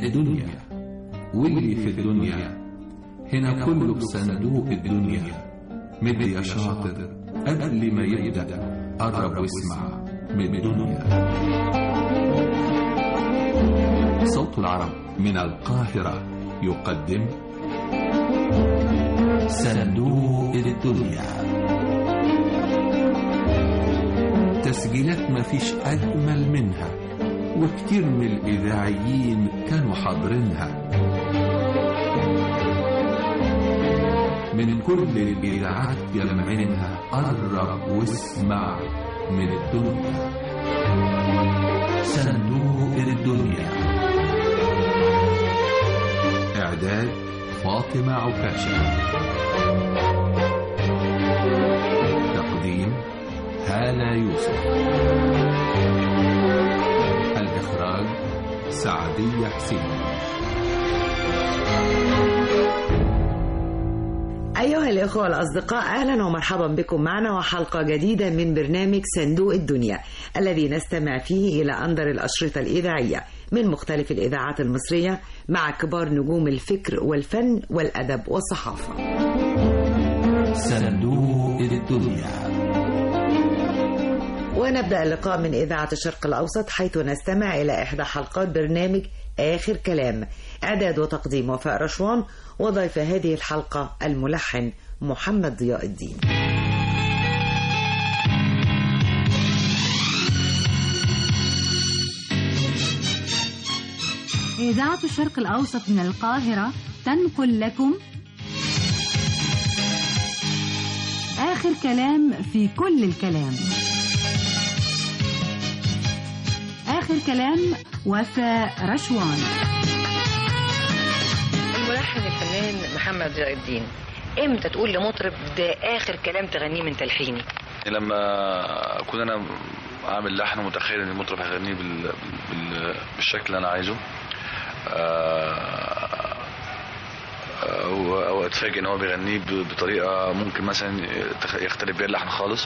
الدنيا واللي في الدنيا هنا كله بصندوق الدنيا مد يا شاطر قبل ما يبدأ قرب واسمع من الدنيا صوت العرب من القاهرة يقدم صندوق الدنيا تسجيلات مفيش أجمل منها وكتير من الإذاعيين كانوا حاضرينها من كل الإذاعات يلمعينها قرب واسمع من الدنيا صندوق الدنيا إعداد فاطمة عكاشة تقديم هالة يوسف الإخراج سعدية حسين أيها الإخوة الأصدقاء أهلا ومرحبا بكم معنا وحلقة جديدة من برنامج صندوق الدنيا الذي نستمع فيه إلى أندر الأشرطة الإذاعية من مختلف الإذاعات المصرية مع كبار نجوم الفكر والفن والأدب والصحافة صندوق الدنيا ونبدأ اللقاء من إذاعة الشرق الأوسط حيث نستمع إلى إحدى حلقات برنامج آخر كلام إعداد وتقديم وفاء رشوان وضيف هذه الحلقة الملحن محمد ضياء الدين إذاعة الشرق الأوسط من القاهرة تنقل لكم آخر كلام في كل الكلام آخر كلام وفاء رشوان الملحن الفنان محمد ضياء الدين امتى تقول لمطرب ده اخر كلام تغنيه من تلحيني لما اكون انا عامل لحن ومتخيل ان المطرب هيغنيه بال... بال... بالشكل اللي انا عايزه آه، او او اتفاجئ ان هو بيغنيه ب- بطريقه ممكن مثلا يتخ- يختلف بيها اللحن خالص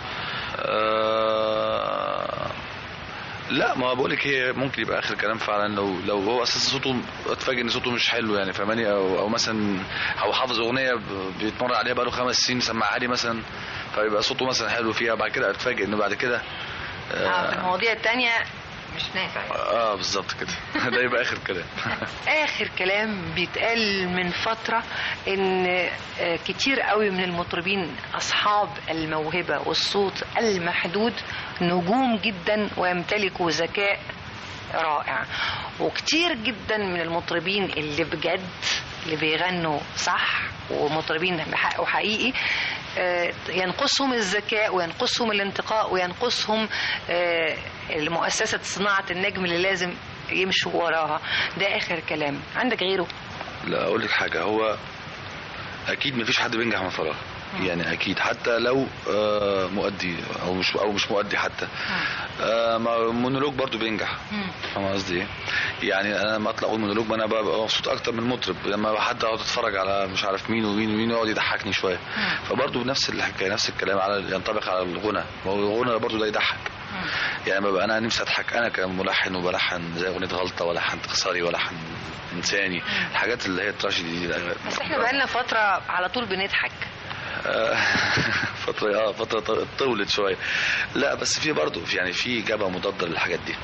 آه، لا ما بقول لك هي ممكن يبقى اخر كلام فعلا لو لو هو اساسا صوته اتفاجئ ان صوته مش حلو يعني فماني او او مثلا او حافظ اغنيه ب- بيتمرن عليها بقاله خمس سنين سمعها لي مثلا فيبقى صوته مثلا حلو فيها بعد كده اتفاجئ انه بعد كده اه في المواضيع التانية مش نافع اه بالظبط كده ده يبقى اخر كلام اخر كلام بيتقال من فترة ان آه، كتير قوي من المطربين اصحاب الموهبة والصوت المحدود نجوم جدا ويمتلكوا ذكاء رائع وكتير جدا من المطربين اللي بجد اللي بيغنوا صح ومطربين بحق وحقيقي آه، ينقصهم الذكاء وينقصهم الانتقاء وينقصهم آه، مؤسسة صناعة النجم اللي لازم يمشوا وراها ده آخر كلام عندك غيره لا اقول لك حاجه هو اكيد مفيش حد بينجح من فراغ يعني اكيد حتى لو آه، مؤدي او مش او مش مؤدي حتى آه، ما- مونولوج برضو بينجح فاهم قصدي ايه؟ يعني انا لما اطلع اقول مونولوج ما انا ببقى مبسوط اكتر من المطرب لما حد يقعد يتفرج على مش عارف مين ومين ومين يقعد يضحكني شويه فبرضو بنفس الحكايه نفس الكلام على ينطبق على الغنى ما هو الغنى برضو ده يضحك يعني ببقى انا نفسي اضحك انا كملحن وبلحن زي اغنيه غلطه ولحن تخسري ولحن انساني الحاجات اللي هي التراجيدي دي بس احنا بقالنا فترة على طول بنضحك آه، فترة اه فترة ط- طولت شوية لا بس في برضه في يعني في إجابة مضادة للحاجات دي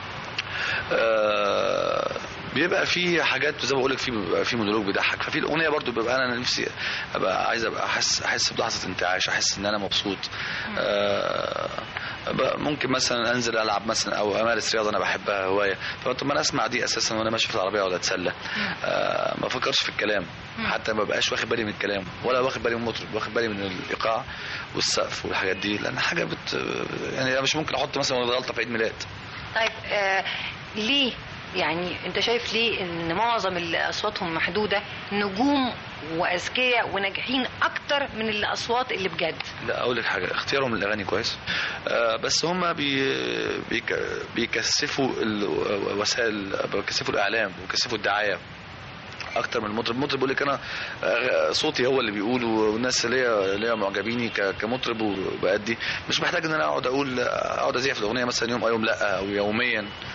آه، بيبقى في حاجات زي ما بقول لك في بيبقى في مونولوج بيضحك ففي الاغنيه برضو بيبقى انا نفسي ابقى عايز ابقى احس احس بلحظه انتعاش احس ان انا مبسوط آه، أبقى ممكن مثلا انزل العب مثلا او امارس رياضه انا بحبها هوايه فطب ما انا اسمع دي اساسا وانا ماشي في العربيه ولا اتسلى آه، ما افكرش في الكلام حتى ما بقاش واخد بالي من الكلام ولا واخد بالي من المطرب واخد بالي من الايقاع والسقف والحاجات دي لان حاجه بت يعني أنا مش ممكن احط مثلا غلطه في عيد ميلاد طيب آه ليه يعني انت شايف ليه ان معظم اللي اصواتهم محدوده نجوم واذكياء وناجحين اكتر من الاصوات اللي بجد لا اقول لك حاجه اختيارهم للاغاني كويس آه بس هم بي بيك بيكثفوا الوسائل بيكثفوا الاعلام وبيكثفوا الدعايه اكتر من المطرب المطرب بيقول لك انا آه، صوتي هو اللي بيقول والناس اللي هي اللي هي معجبيني ك- كمطرب وبأدي مش محتاج ان انا اقعد اقول اقعد ازيع في الاغنيه مثلا يوم او يوم لا او يوميا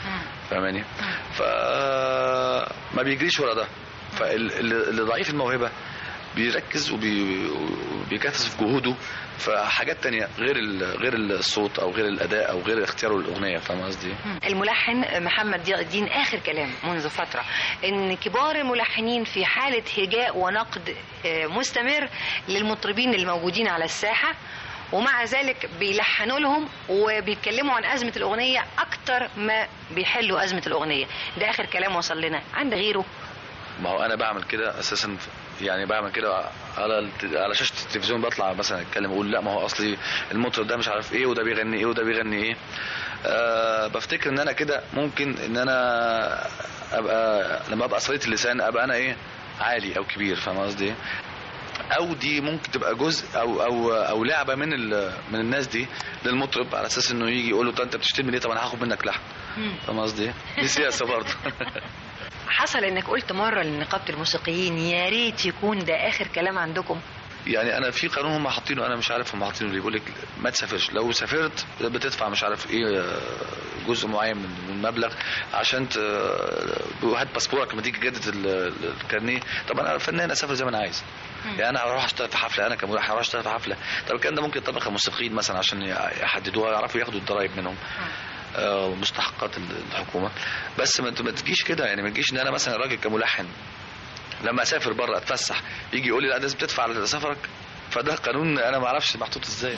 فاهماني ف ما بيجريش ورا ده فاللي ضعيف الموهبه بيركز وبي- وبيكثف جهوده في حاجات تانية غير ال- غير الصوت او غير الاداء او غير اختياره للاغنيه فاهم قصدي؟ الملحن محمد ضياء الدين اخر كلام منذ فتره ان كبار الملحنين في حاله هجاء ونقد آه، مستمر للمطربين الموجودين على الساحه ومع ذلك بيلحنوا لهم وبيتكلموا عن ازمه الاغنيه اكتر ما بيحلوا ازمه الاغنيه ده اخر كلام وصل لنا عند غيره ما هو انا بعمل كده اساسا يعني بعمل كده على الت- على شاشه التلفزيون بطلع مثلا اتكلم اقول لا ما هو اصلي المطرب ده مش عارف ايه وده بيغني ايه وده بيغني ايه أه بفتكر ان انا كده ممكن ان انا ابقى لما ابقى صليت اللسان ابقى انا ايه عالي او كبير فاهم قصدي ايه او دي ممكن تبقى جزء او او او لعبه من ال- من الناس دي للمطرب على اساس انه يجي يقول له "طب انت بتشتمني ليه طب انا هاخد منك لحن فاهم قصدي ايه دي سياسه برضه حصل انك قلت مره لنقابه الموسيقيين يا ريت يكون ده اخر كلام عندكم يعني انا في قانون هم حاطينه انا مش عارف هم حاطينه ليه بيقول لك ما تسافرش لو سافرت بتدفع مش عارف ايه آه، جزء معين من من المبلغ عشان ت- هات باسبورك لما تيجي تجدد ال- ال- الكارنيه طب انا فنان اسافر زي ما انا عايز يعني انا هروح اشتغل في حفله انا كملحن هروح اشتغل في حفله طب الكلام ده ممكن يطبق الموسيقيين مثلا عشان يحددوها يعرفوا ياخدوا الضرايب منهم آه، ومستحقات الحكومه بس ما ما تجيش كده يعني ما تجيش ان انا مثلا راجل كملحن لما اسافر بره اتفسح يجي يقول لي لا لازم تدفع على سفرك فده قانون انا ما اعرفش محطوط ازاي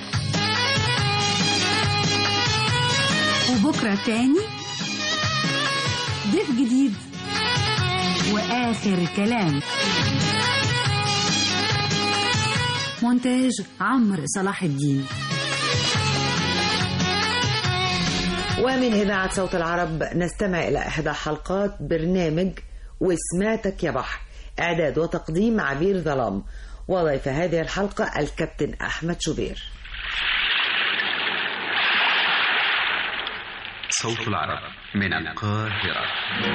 وبكرة تاني ضيف جديد وآخر كلام مونتاج عمرو صلاح الدين ومن إذاعة صوت العرب نستمع إلى إحدى حلقات برنامج وسمعتك يا بحر إعداد وتقديم عبير ظلام وضيف هذه الحلقة الكابتن أحمد شوبير صوت العرب من القاهرة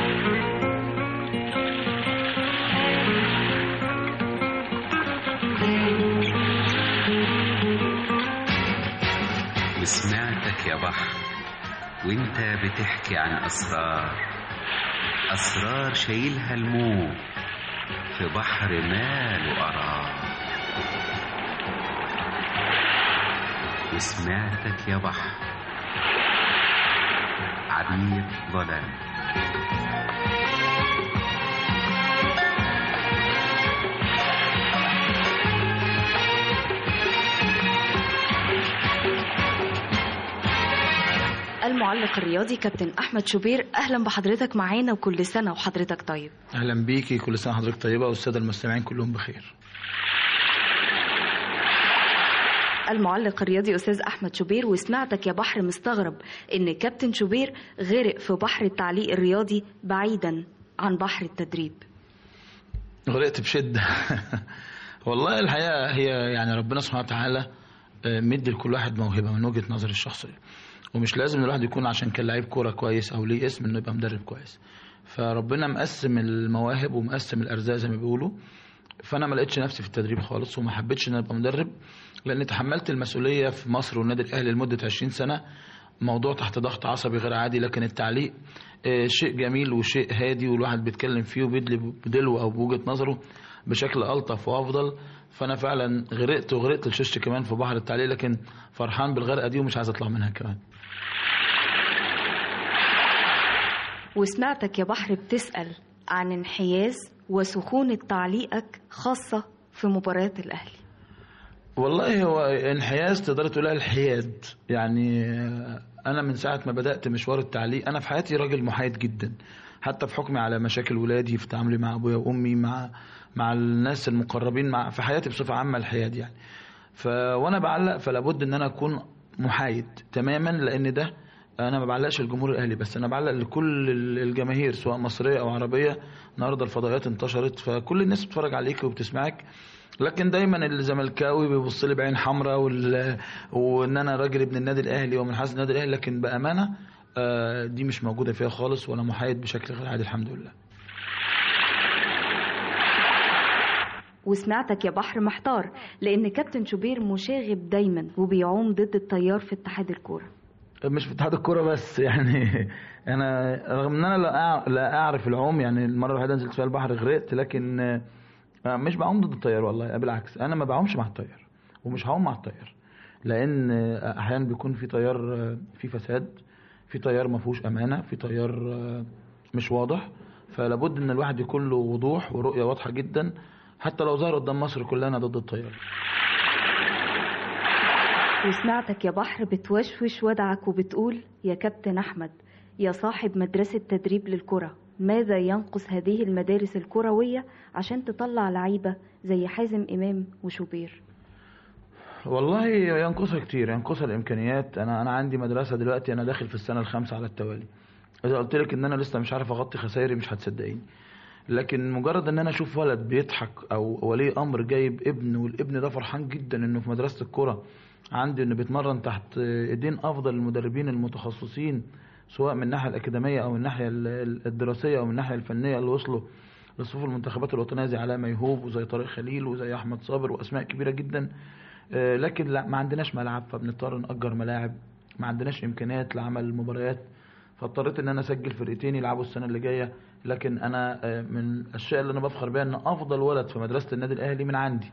وسمعتك يا بحر وانت بتحكي عن أسرار أسرار شايلها الموج في بحر ماله قرار وسمعتك يا بحر عبير ظلام المعلق الرياضي كابتن احمد شوبير اهلا بحضرتك معانا وكل سنه وحضرتك طيب اهلا بيكي كل سنه حضرتك طيبه والساده المستمعين كلهم بخير المعلق الرياضي استاذ احمد شوبير وسمعتك يا بحر مستغرب ان كابتن شوبير غرق في بحر التعليق الرياضي بعيدا عن بحر التدريب غرقت بشده والله الحقيقه هي يعني ربنا سبحانه وتعالى آه، مدي لكل واحد موهبه من وجهه نظري الشخصيه ومش لازم الواحد يكون عشان كان لعيب كوره كويس او ليه اسم انه يبقى مدرب كويس فربنا مقسم المواهب ومقسم الارزاق زي ما بيقولوا فانا ما لقيتش نفسي في التدريب خالص وما حبيتش ان أنا ابقى مدرب لان تحملت المسؤوليه في مصر والنادي الاهلي لمده 20 سنه موضوع تحت ضغط عصبي غير عادي لكن التعليق آه، شيء جميل وشيء هادي والواحد بيتكلم فيه وبيدلي بدلو او بوجهه نظره بشكل الطف وافضل فانا فعلا غرقت وغرقت الشش كمان في بحر التعليق لكن فرحان بالغرقه دي ومش عايز اطلع منها كمان وسمعتك يا بحر بتسال عن انحياز وسخونه تعليقك خاصه في مباريات الاهلي والله هو انحياز تقدر تقولها الحياد يعني آه، انا من ساعه ما بدات مشوار التعليق انا في حياتي راجل محايد جدا حتى في حكمي على مشاكل ولادي في تعاملي مع ابويا وامي مع مع الناس المقربين مع في حياتي بصفه عامه الحياد يعني ف وانا بعلق فلا بد ان انا اكون محايد تماما لان ده انا ما بعلقش الجمهور الاهلي بس انا بعلق لكل الجماهير سواء مصريه او عربيه النهارده الفضائيات انتشرت فكل الناس بتتفرج عليك وبتسمعك لكن دايما الزملكاوي بيبص لي بعين حمراء وال... وان انا راجل ابن النادي الاهلي ومن حسن النادي الاهلي لكن بامانه آه، دي مش موجوده فيها خالص وانا محايد بشكل غير عادي الحمد لله وسمعتك يا بحر محتار لان كابتن شوبير مشاغب دايما وبيعوم ضد التيار في اتحاد الكوره مش في اتحاد الكوره بس يعني انا رغم ان انا لا أع- لا اعرف العوم يعني المره الوحيده نزلت فيها البحر غرقت لكن آه، مش بعوم ضد التيار والله بالعكس انا ما بعومش مع التيار ومش هعوم مع التيار لان آه، احيانا بيكون في تيار آه، في فساد في تيار ما فيهوش امانه في تيار آه، مش واضح فلابد ان الواحد يكون له وضوح ورؤيه واضحه جدا حتى لو ظهر قدام مصر كلها أنا ضد التيار وسمعتك يا بحر بتوشوش ودعك وبتقول يا كابتن أحمد يا صاحب مدرسة تدريب للكرة ماذا ينقص هذه المدارس الكروية عشان تطلع لعيبة زي حازم إمام وشوبير والله ينقصها كتير ينقصها الامكانيات انا انا عندي مدرسه دلوقتي انا داخل في السنه الخامسه على التوالي اذا قلت لك ان انا لسه مش عارف اغطي خسائري مش هتصدقيني لكن مجرد ان انا اشوف ولد بيضحك او ولي امر جايب ابن والابن ده فرحان جدا انه في مدرسه الكوره عندي انه بيتمرن تحت ايدين افضل المدربين المتخصصين سواء من الناحيه الاكاديميه او من الناحيه ال- الدراسيه او من الناحيه الفنيه اللي وصلوا لصفوف المنتخبات الوطنيه زي علاء ميهوب وزي طارق خليل وزي احمد صابر واسماء كبيره جدا آه، لكن لا ما عندناش ملعب فبنضطر نأجر ملاعب ما عندناش امكانيات لعمل مباريات فاضطريت ان انا اسجل فرقتين يلعبوا السنه اللي جايه لكن انا آه، من الاشياء اللي انا بفخر بيها ان افضل ولد في مدرسه النادي الاهلي من عندي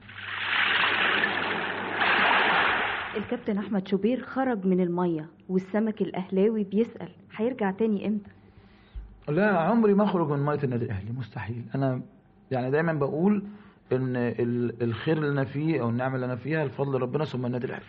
الكابتن أحمد شوبير خرج من المية والسمك الأهلاوي بيسأل هيرجع تاني إمتى لا عمري ما اخرج من ميه النادي الاهلي مستحيل انا يعني دايما بقول ان ال- الخير اللي انا فيه او النعمه اللي انا فيها الفضل ربنا ثم النادي الاهلي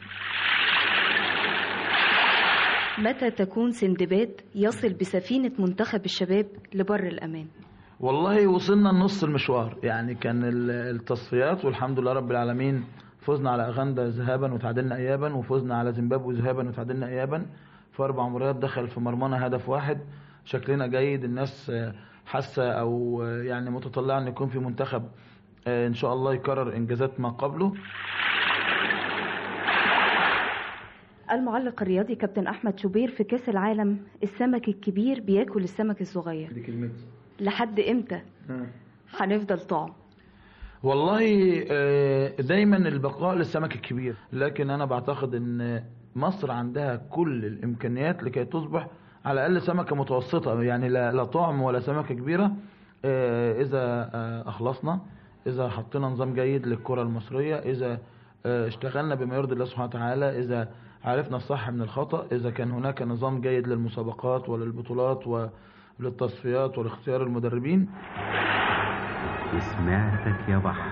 متى تكون سندباد يصل بسفينة منتخب الشباب لبر الأمان والله وصلنا لنص المشوار يعني كان ال- التصفيات والحمد لله رب العالمين فزنا على اغندا ذهابا وتعادلنا ايابا وفزنا على زيمبابوي ذهابا وتعادلنا ايابا في اربع مباريات دخل في مرمانا هدف واحد شكلنا جيد الناس آه، حاسه او آه، يعني متطلعه ان يكون في منتخب آه، ان شاء الله يكرر انجازات ما قبله المعلق الرياضي كابتن أحمد شوبير في كأس العالم السمك الكبير بياكل السمك الصغير دي كلمتي لحد إمتى هنفضل طعم والله آه، دايما البقاء للسمك الكبير لكن انا بعتقد ان مصر عندها كل الامكانيات لكي تصبح على الاقل سمكه متوسطه يعني لا لا طعم ولا سمكه كبيره آه، اذا آه، اخلصنا اذا حطينا نظام جيد للكره المصريه اذا آه، اشتغلنا بما يرضي الله سبحانه وتعالى اذا عرفنا الصح من الخطا اذا كان هناك نظام جيد للمسابقات وللبطولات وللتصفيات ولاختيار المدربين وسمعتك يا بحر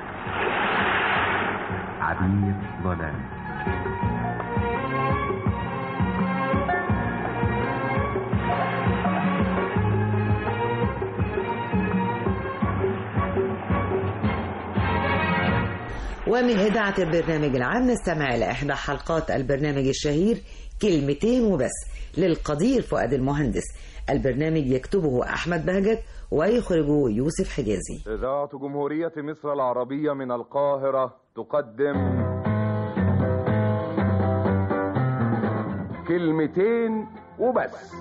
عبير ظلام ومن إذاعة البرنامج العام نستمع إلى إحدى حلقات البرنامج الشهير كلمتين وبس للقدير فؤاد المهندس البرنامج يكتبه أحمد بهجت ويخرجه يوسف حجازي إذاعة جمهورية مصر العربية من القاهرة تقدم كلمتين وبس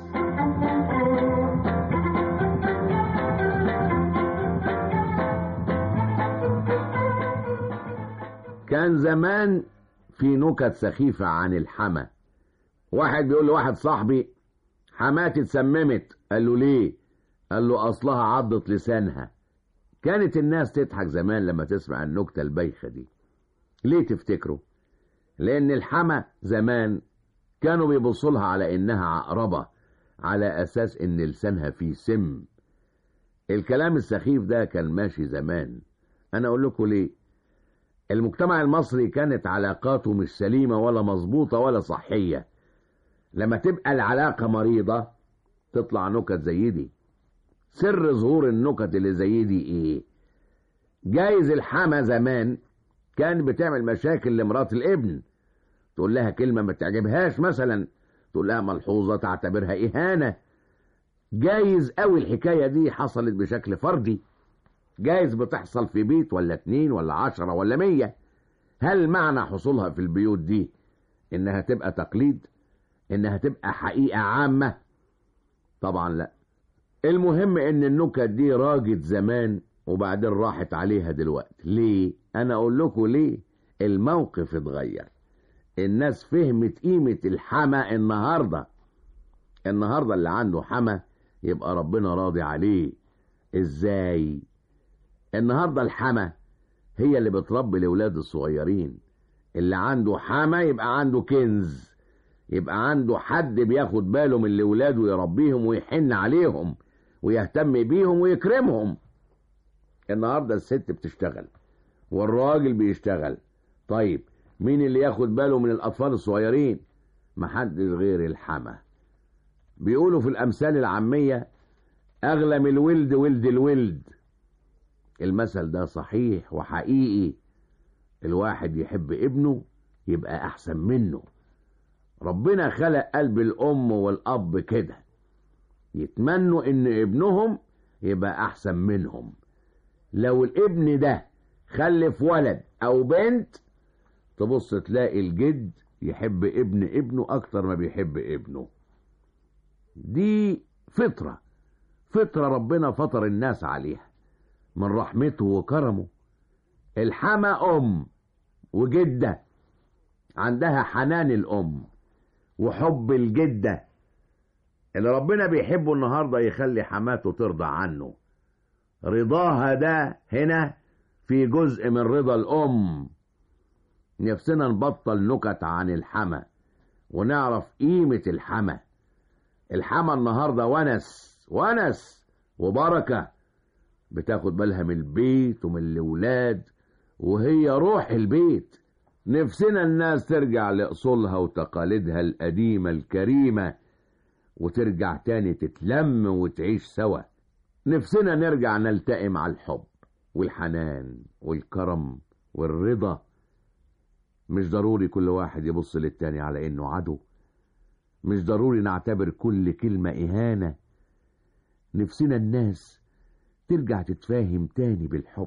كان زمان في نكت سخيفة عن الحما واحد بيقول لواحد صاحبي حماتي اتسممت قال له ليه قال له اصلها عضت لسانها كانت الناس تضحك زمان لما تسمع النكتة البايخة دي ليه تفتكروا لان الحما زمان كانوا بيبصوا لها على انها عقربة على اساس ان لسانها فيه سم الكلام السخيف ده كان ماشي زمان انا اقول لكم ليه المجتمع المصري كانت علاقاته مش سليمة ولا مظبوطة ولا صحية لما تبقى العلاقة مريضة تطلع نكت زي دي سر ظهور النكت اللي زي دي ايه جايز الحما زمان كان بتعمل مشاكل لمرات الابن تقول لها كلمة ما تعجبهاش مثلا تقول لها ملحوظة تعتبرها إهانة جايز قوي الحكاية دي حصلت بشكل فردي جايز بتحصل في بيت ولا اتنين ولا عشرة ولا مية هل معنى حصولها في البيوت دي انها تبقى تقليد انها تبقى حقيقة عامة طبعا لا المهم ان النكت دي راجت زمان وبعدين راحت عليها دلوقتي ليه انا اقول لكم ليه الموقف اتغير الناس فهمت قيمة الحما النهاردة النهاردة اللي عنده حما يبقى ربنا راضي عليه ازاي النهاردة الحما هي اللي بتربي الأولاد الصغيرين اللي عنده حما يبقى عنده كنز يبقى عنده حد بياخد باله من الأولاد ويربيهم ويحن عليهم ويهتم بيهم ويكرمهم النهاردة الست بتشتغل والراجل بيشتغل طيب مين اللي ياخد باله من الأطفال الصغيرين محدش غير الحما بيقولوا في الأمثال العامية أغلى من الولد ولد الولد المثل ده صحيح وحقيقي الواحد يحب ابنه يبقى أحسن منه ربنا خلق قلب الأم والأب كده يتمنوا إن ابنهم يبقى أحسن منهم لو الابن ده خلف ولد أو بنت تبص تلاقي الجد يحب ابن ابنه أكتر ما بيحب ابنه دي فطرة فطرة ربنا فطر الناس عليها من رحمته وكرمه الحما أم وجدة عندها حنان الأم وحب الجدة اللي ربنا بيحبه النهاردة يخلي حماته ترضى عنه رضاها ده هنا في جزء من رضا الأم نفسنا نبطل نكت عن الحما ونعرف قيمة الحما الحما النهاردة ونس ونس وبركة بتاخد بالها من البيت ومن الأولاد وهي روح البيت نفسنا الناس ترجع لأصولها وتقاليدها القديمة الكريمة وترجع تاني تتلم وتعيش سوا نفسنا نرجع نلتئم على الحب والحنان والكرم والرضا مش ضروري كل واحد يبص للتاني على انه عدو مش ضروري نعتبر كل كلمة إهانة نفسنا الناس ترجع تتفاهم تاني بالحب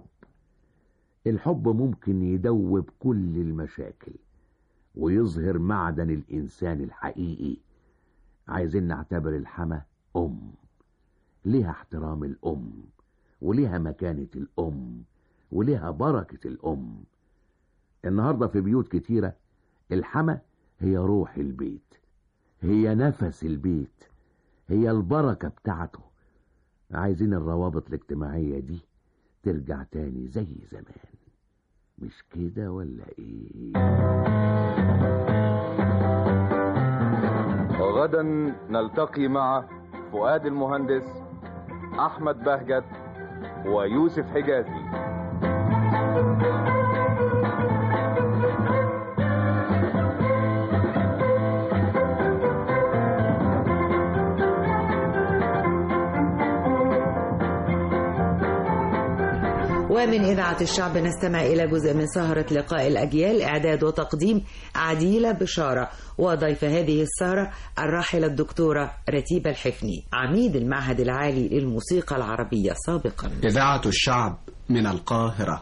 الحب ممكن يدوب كل المشاكل ويظهر معدن الإنسان الحقيقي عايزين نعتبر الحما أم ليها احترام الأم وليها مكانة الأم وليها بركة الأم النهاردة في بيوت كتيرة الحما هي روح البيت هي نفس البيت هي البركة بتاعته عايزين الروابط الاجتماعية دي ترجع تاني زي زمان مش كده ولا ايه غدا نلتقي مع فؤاد المهندس احمد بهجت ويوسف حجازي ومن إذاعة الشعب نستمع إلى جزء من سهرة لقاء الأجيال إعداد وتقديم عديلة بشارة وضيف هذه السهرة الراحلة الدكتورة رتيبة الحفني عميد المعهد العالي للموسيقى العربية سابقا إذاعة الشعب من القاهرة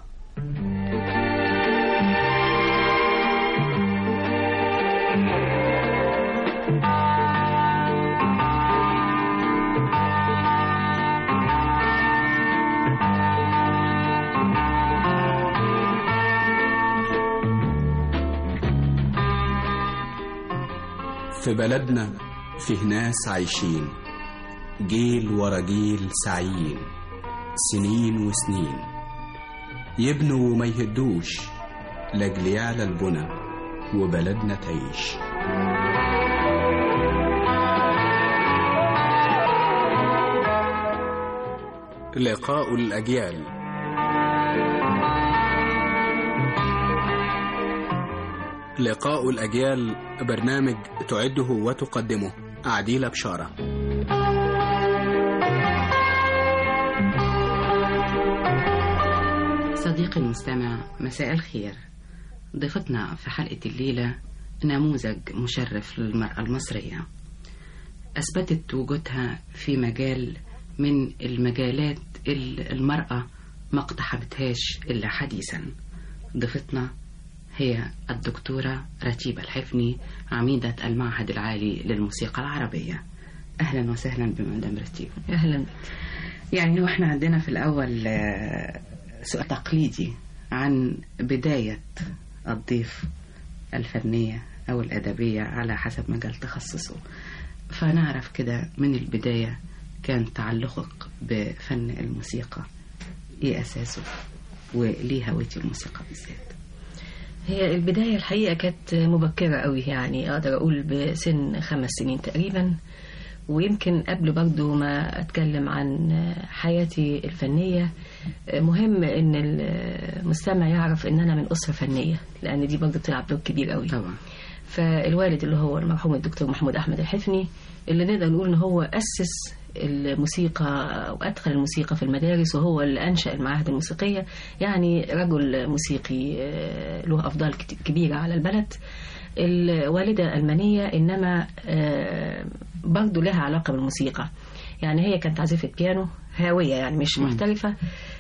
في بلدنا فيه ناس عايشين جيل ورا جيل سعيين سنين وسنين يبنوا وما يهدوش لاجل يعلى البنى وبلدنا تعيش لقاء الأجيال لقاء الأجيال برنامج تعده وتقدمه عديلة بشارة صديقي المستمع مساء الخير ضيفتنا في حلقة الليلة نموذج مشرف للمرأة المصرية أثبتت وجودها في مجال من المجالات اللي المرأة ما اقتحمتهاش إلا حديثا ضيفتنا هي الدكتورة رتيبة الحفني عميدة المعهد العالي للموسيقى العربية أهلا وسهلا بمدام رتيبة أهلا يعني واحنا عندنا في الأول آه، سؤال تقليدي عن بداية الضيف الفنية أو الأدبية على حسب مجال تخصصه فنعرف كده من البداية كان تعلقك بفن الموسيقى إيه أساسه وليه هويتي الموسيقى بالذات هي البداية الحقيقة كانت مبكرة قوي يعني أقدر أقول بسن خمس سنين تقريبا ويمكن قبل برضو ما أتكلم عن حياتي الفنية مهم إن المستمع يعرف إن أنا من أسرة فنية لأن دي برضو بتلعب دور كبير قوي طبعا فالوالد اللي هو المرحوم الدكتور محمود أحمد الحفني اللي نقدر نقول إن هو أسس الموسيقى وأدخل الموسيقى في المدارس وهو اللي أنشأ المعاهد الموسيقية يعني رجل موسيقي له أفضال كبيرة على البلد الوالدة ألمانية إنما برضه لها علاقة بالموسيقى يعني هي كانت عازفة بيانو هاوية يعني مش محترفة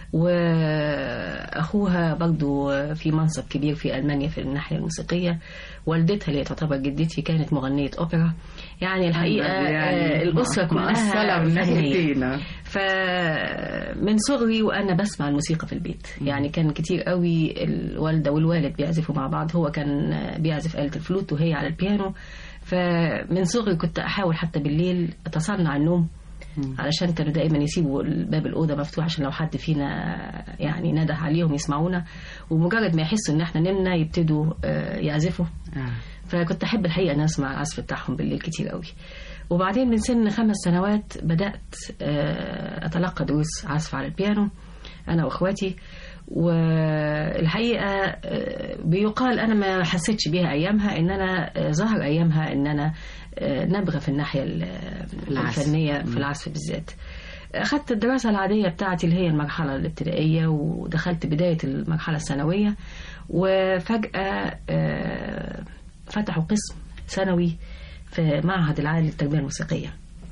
وأخوها برضو في منصب كبير في ألمانيا في الناحية الموسيقية والدتها اللي تعتبر جدتي كانت مغنية أوبرا يعني الحقيقة يعني الأسرة كلها فنية فمن صغري وأنا بسمع الموسيقى في البيت يعني كان كتير قوي الوالدة والوالد بيعزفوا مع بعض هو كان بيعزف آلة الفلوت وهي على البيانو فمن صغري كنت أحاول حتى بالليل أتصنع النوم علشان كانوا دائما يسيبوا باب الأوضة مفتوح عشان لو حد فينا يعني نده عليهم يسمعونا ومجرد ما يحسوا إن احنا نمنا يبتدوا يعزفوا فكنت أحب الحقيقة أن أسمع العزف بتاعهم بالليل كتير قوي وبعدين من سن خمس سنوات بدأت أتلقى دروس عزف على البيانو أنا وأخواتي والحقيقة بيقال أنا ما حسيتش بيها أيامها إن أنا ظهر أيامها إن أنا نبغى في الناحية الفنية في العزف بالذات أخذت الدراسة العادية بتاعتي اللي هي المرحلة الابتدائية ودخلت بداية المرحلة الثانوية وفجأة فتحوا قسم ثانوي في معهد العالي للتربية الموسيقية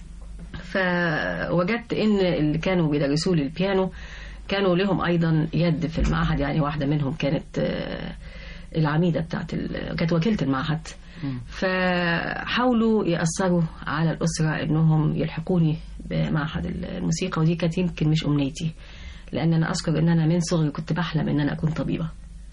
فوجدت إن اللي كانوا بيدرسوا لي البيانو كانوا لهم أيضا يد في المعهد يعني واحدة منهم كانت العميدة بتاعت كانت وكيلة المعهد فحاولوا يأثروا على الأسرة إنهم يلحقوني بمعهد الموسيقى ودي كانت يمكن مش أمنيتي لأن أنا أذكر إن أنا من صغري كنت بحلم إن أنا أكون طبيبة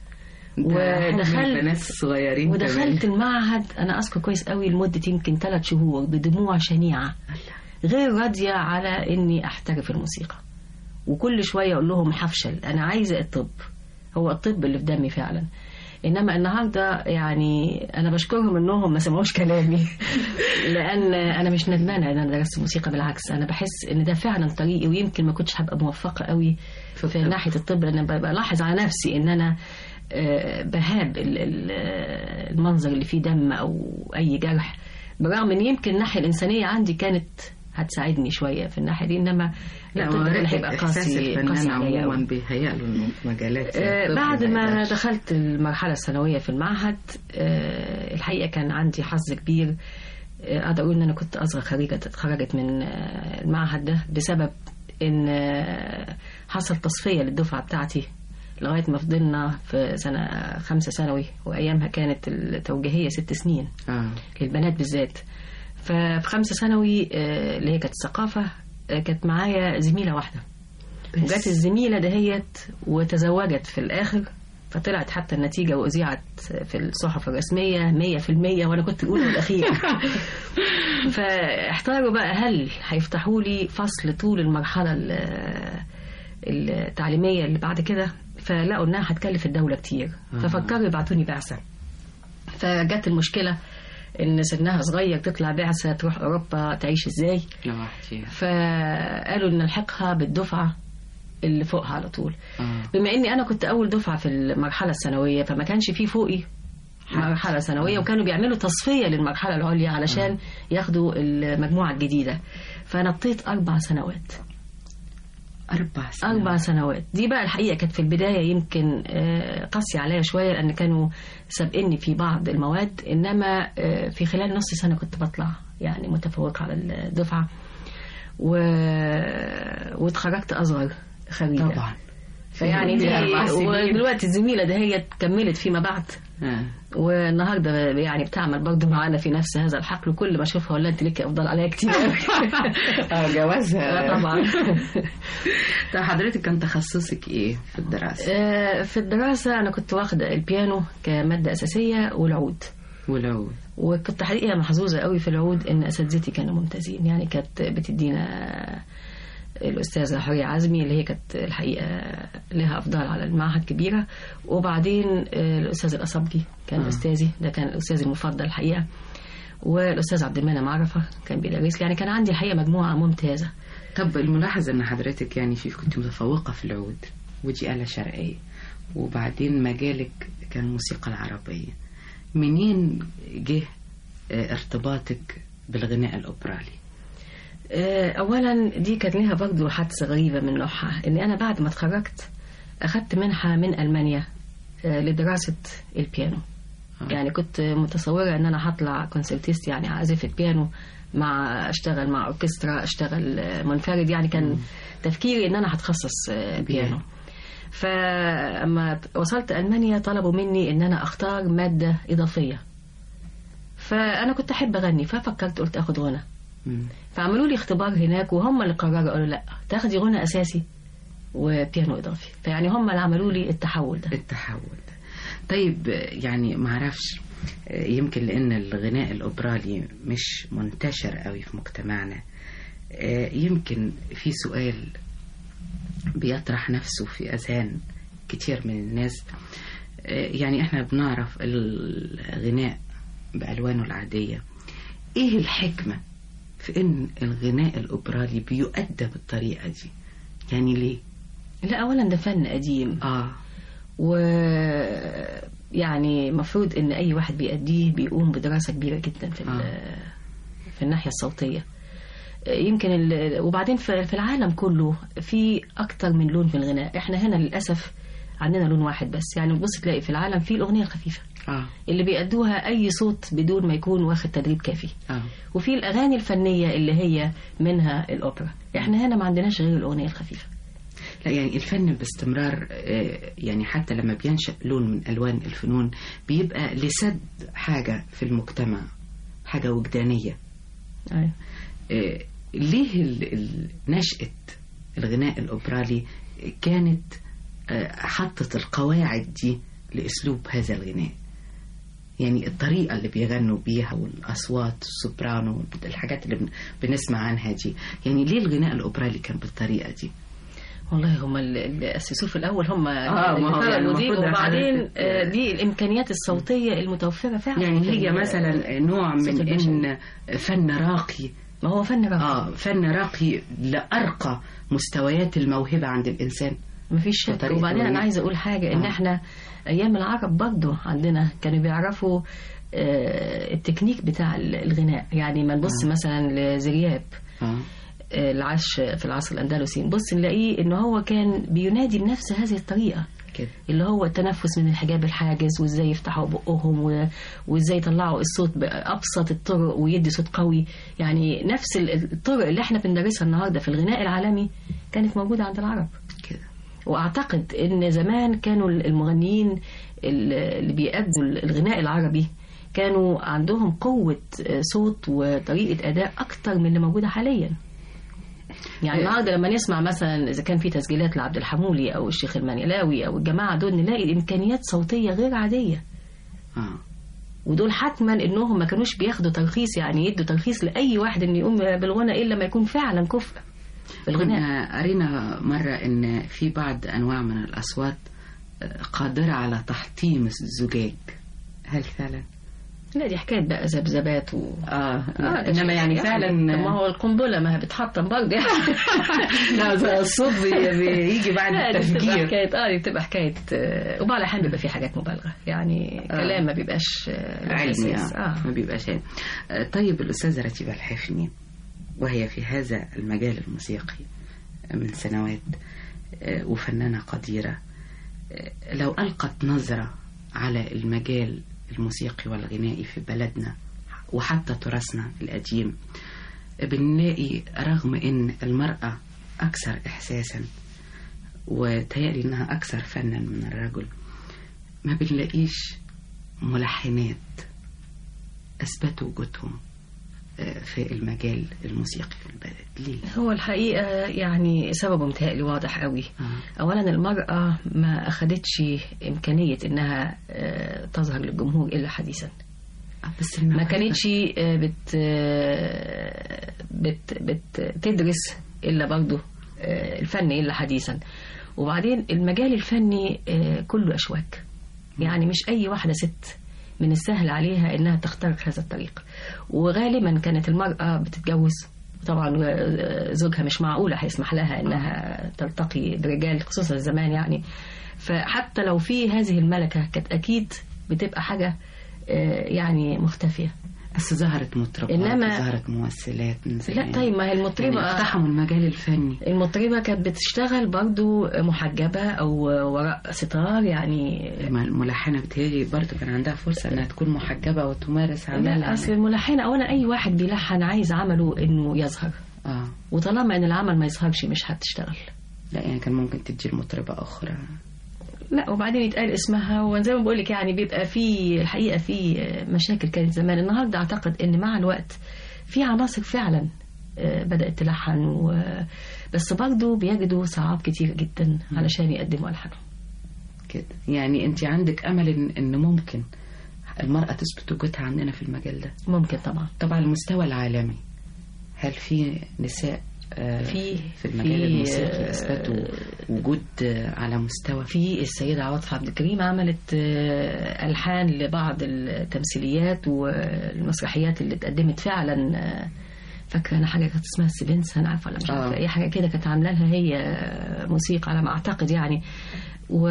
ودخلت صغيرين ودخلت المعهد أنا أذكر كويس قوي لمدة يمكن ثلاث شهور بدموع شنيعة غير راضية على إني أحترف الموسيقى وكل شوية أقول لهم هفشل أنا عايزة الطب هو الطب اللي في دمي فعلا انما النهارده يعني انا بشكرهم انهم ما سمعوش كلامي لان انا مش ندمانه ان انا درست موسيقى بالعكس انا بحس ان ده فعلا طريقي ويمكن ما كنتش هبقى موفقه قوي في, في ناحيه الطب لان بلاحظ على نفسي ان انا بهاب المنظر اللي فيه دم او اي جرح برغم ان يمكن الناحيه الانسانيه عندي كانت هتساعدني شويه في الناحيه دي انما لا هو هيبقى قاسي الفنان عموما بيهيأ له مجالات آه بعد ما دخلت المرحله الثانويه في المعهد آه الحقيقه كان عندي حظ كبير آه اقدر اقول ان انا كنت اصغر خريجه اتخرجت من آه المعهد ده بسبب ان آه حصل تصفيه للدفعه بتاعتي لغايه ما فضلنا في سنه خمسه ثانوي وايامها كانت التوجيهيه ست سنين آه. للبنات بالذات ففي خمسة ثانوي اللي هي كانت الثقافة كانت معايا زميلة واحدة وجات الزميلة دهيت وتزوجت في الآخر فطلعت حتى النتيجة وأذيعت في الصحف الرسمية مية في المية وأنا كنت الأولى والأخيرة فاحتاروا بقى هل هيفتحوا لي فصل طول المرحلة التعليمية اللي بعد كده فلقوا إنها هتكلف الدولة كتير ففكروا يبعتوني بعثة فجت المشكلة ان سنها صغير تطلع بعثه تروح اوروبا تعيش ازاي فقالوا ان نلحقها بالدفعه اللي فوقها على طول آه. بما اني انا كنت اول دفعه في المرحله الثانويه فما كانش في فوقي مرحله ثانويه آه. وكانوا بيعملوا تصفيه للمرحله العليا علشان آه. ياخدوا المجموعه الجديده فنطيت اربع سنوات أربع سنوات أربع سنوات دي بقى الحقيقة كانت في البداية يمكن قاسية عليا شوية لأن كانوا سابقني في بعض المواد إنما في خلال نص سنة كنت بطلع يعني متفوقة على الدفعة و... واتخرجت أصغر خريجة طبعا فيعني دي ودلوقتي الزميلة ده هي كملت فيما بعد آه. والنهارده يعني بتعمل برضه معانا في نفس هذا الحقل وكل ما اشوفها ولا انت ليكي افضل عليا كتير اه جوازها طبعا طب حضرتك كان تخصصك ايه في الدراسه؟ آه في الدراسه انا كنت واخده البيانو كماده اساسيه والعود والعود وكنت حقيقة محظوظة قوي في العود إن أساتذتي كانوا ممتازين يعني كانت بتدينا الأستاذة حورية عزمي اللي هي كانت الحقيقة لها أفضال على المعهد كبيرة وبعدين الأستاذ الأصبجي كان آه. أستاذي ده كان الأستاذ المفضل الحقيقة والأستاذ عبد المنعم عرفة كان بيدرس لي يعني كان عندي الحقيقة مجموعة ممتازة طب الملاحظ ان حضرتك يعني في كنت متفوقة في العود ودي آلة شرقية وبعدين مجالك كان الموسيقى العربية منين جه آه، ارتباطك بالغناء الأوبرالي آه، اولا دي كانت ليها برضه حادثه غريبه من نوعها ان انا بعد ما اتخرجت اخدت منحه من المانيا آه، لدراسه البيانو يعني كنت متصوره ان انا هطلع كونسرتيست يعني عازفه بيانو مع اشتغل مع اوركسترا اشتغل آه، منفرد يعني كان تفكيري ان انا هتخصص آه، بيانو فلما وصلت المانيا طلبوا مني ان انا اختار ماده اضافيه فانا كنت احب اغني ففكرت قلت اخد غنى فعملوا لي اختبار هناك وهم اللي قرروا قالوا لا تاخدي غنى اساسي وبيانو اضافي فيعني هم اللي عملوا لي التحول ده التحول ده طيب آه، يعني معرفش آه، يمكن لأن الغناء الأوبرالي مش منتشر قوي في مجتمعنا آه، يمكن في سؤال بيطرح نفسه في أذهان كتير من الناس آه، يعني احنا بنعرف الغناء بألوانه العادية ايه الحكمة في ان الغناء الأوبرالي بيؤدى بالطريقة دي يعني ليه لا اولا ده فن قديم اه و يعني المفروض ان اي واحد بيأديه بيقوم بدراسه كبيره جدا في ال- في الناحيه الصوتيه يمكن ال... وبعدين في في العالم كله في اكتر من لون في الغناء احنا هنا للاسف عندنا لون واحد بس يعني بص تلاقي في العالم في الاغنيه الخفيفه اه اللي بيأدوها اي صوت بدون ما يكون واخد تدريب كافي اه وفي الاغاني الفنيه اللي هي منها الاوبرا احنا هنا ما عندناش غير الاغنيه الخفيفه لا يعني الفن باستمرار آه، يعني حتى لما بينشأ لون من ألوان الفنون بيبقى لسد حاجة في المجتمع حاجة وجدانية أيوة. آه، ليه ال- ال- نشأة الغناء الأوبرالي كانت آه، حطت القواعد دي لأسلوب هذا الغناء يعني الطريقة اللي بيغنوا بيها والأصوات السوبرانو الحاجات اللي بن- بنسمع عنها دي يعني ليه الغناء الأوبرالي كان بالطريقة دي والله هم اللي اللي أسسوه في الأول هم آه، ما هو اللي يعني فرقوا دي المفروض وبعدين حضرتك- آه، دي الإمكانيات الصوتية المتوفرة فعلا يعني في هي ال- مثلا نوع الصوت من البشري. ان فن راقي ما هو فن راقي اه فن راقي لارقى مستويات الموهبه عند الانسان مفيش شك بطريقة وبعدين الغناء. أنا عايزة أقول حاجة إن آه. إحنا أيام العرب برضه عندنا كانوا بيعرفوا آه، التكنيك بتاع ال- الغناء يعني ما نبص آه. مثلا لزرياب اه آه، العش في العصر الأندلسي نبص نلاقيه إن هو كان بينادي بنفس هذه الطريقة كده اللي هو التنفس من الحجاب الحاجز وازاي يفتحوا بقهم و... وازاي يطلعوا الصوت بأبسط الطرق ويدي صوت قوي يعني نفس ال- الطرق اللي احنا بندرسها النهارده في الغناء العالمي كانت موجودة عند العرب كده واعتقد ان زمان كانوا المغنيين اللي بيأدوا الغناء العربي كانوا عندهم قوة صوت وطريقة أداء أكتر من اللي موجودة حاليا يعني النهارده لما نسمع مثلا اذا كان في تسجيلات لعبد الحمولي او الشيخ المنيلاوي او الجماعه دول نلاقي امكانيات صوتيه غير عاديه اه ودول حتما انهم ما كانوش بياخدوا ترخيص يعني يدوا ترخيص لاي واحد انه يقوم بالغنى الا ما يكون فعلا كفء في الغناء كنا قرينا مرة إن في بعض أنواع من الأصوات آه، قادرة على تحطيم الزجاج هل فعلا؟ لا دي حكايه بقى ذبذبات و اه, آه، ده إنما شيء يعني فعلا طب ما هو القنبله ما هي بتحطم برضه يعني لا ده الصوت بي- بيجي بعد لا، دي بتبقى التفجير حكايه اه دي بتبقى حكايه آه، وبعض الاحيان بيبقى في حاجات مبالغه يعني كلام ما بيبقاش آه، له علمي أساس. آه. ما بيبقاش علمي. آه، طيب الأستاذة رتيبة الحفني وهي في هذا المجال الموسيقي من سنوات آه، وفنانة قديرة آه، لو ألقت نظرة على المجال الموسيقي والغنائي في بلدنا وحتى تراثنا القديم آه، بنلاقي رغم ان المرأة أكثر إحساسا وتهيألي إنها أكثر فنا من الرجل ما بنلاقيش ملحنات أثبتوا وجودهم آه، في المجال الموسيقي في البلد ليه؟ هو الحقيقة يعني سببه متهيألي واضح قوي أولا المرأة ما أخدتش إمكانية إنها آه، تظهر للجمهور إلا حديثا بس ما كانتش آه، بت آه، بت بتدرس الا برضه آه، الفن الا حديثا وبعدين المجال الفني آه، كله اشواك يعني مش اي واحده ست من السهل عليها انها تخترق هذا الطريق وغالبا كانت المراه بتتجوز طبعا آه، زوجها مش معقوله هيسمح لها انها تلتقي برجال خصوصا زمان يعني فحتى لو في هذه الملكه كانت اكيد بتبقى حاجه آه، يعني مختفيه بس ظهرت مطربات إنما- ظهرت ممثلات من زمان لا طيب ما هي المطربة يعني اقتحموا المجال الفني المطربة كانت بتشتغل برضو محجبة أو وراء ستار يعني ما الملحنة بتهيألي برضه كان عندها فرصة إنها تكون محجبة وتمارس عملها لا أصل الملحنة أولا أي واحد بيلحن عايز عمله إنه يظهر اه وطالما إن العمل ما يظهرش مش هتشتغل لا يعني كان ممكن تدي المطربة أخرى لا وبعدين يتقال اسمها وزي ما بقول لك يعني بيبقى في الحقيقة في مشاكل كانت زمان النهاردة أعتقد إن مع الوقت في عناصر فعلا آه، بدأت تلحن و... بس برضه بيجدوا صعاب كتير جدا علشان يقدموا ألحانهم كده يعني أنت عندك أمل إن, إن ممكن المرأة تثبت وجودها عندنا في المجال ده ممكن طبعا طبعا المستوى العالمي هل في نساء آه، في في المجال في، الموسيقي آه، اثبتوا وجود آه، على مستوى في السيدة عواطف عبد الكريم عملت آه، ألحان لبعض التمثيليات والمسرحيات اللي اتقدمت فعلا آه، فاكرة أنا حاجة كانت اسمها السيلنس أنا عارفة ولا مش عارفة آه. أي حاجة كده كانت عاملة لها هي آه، موسيقى على ما أعتقد يعني و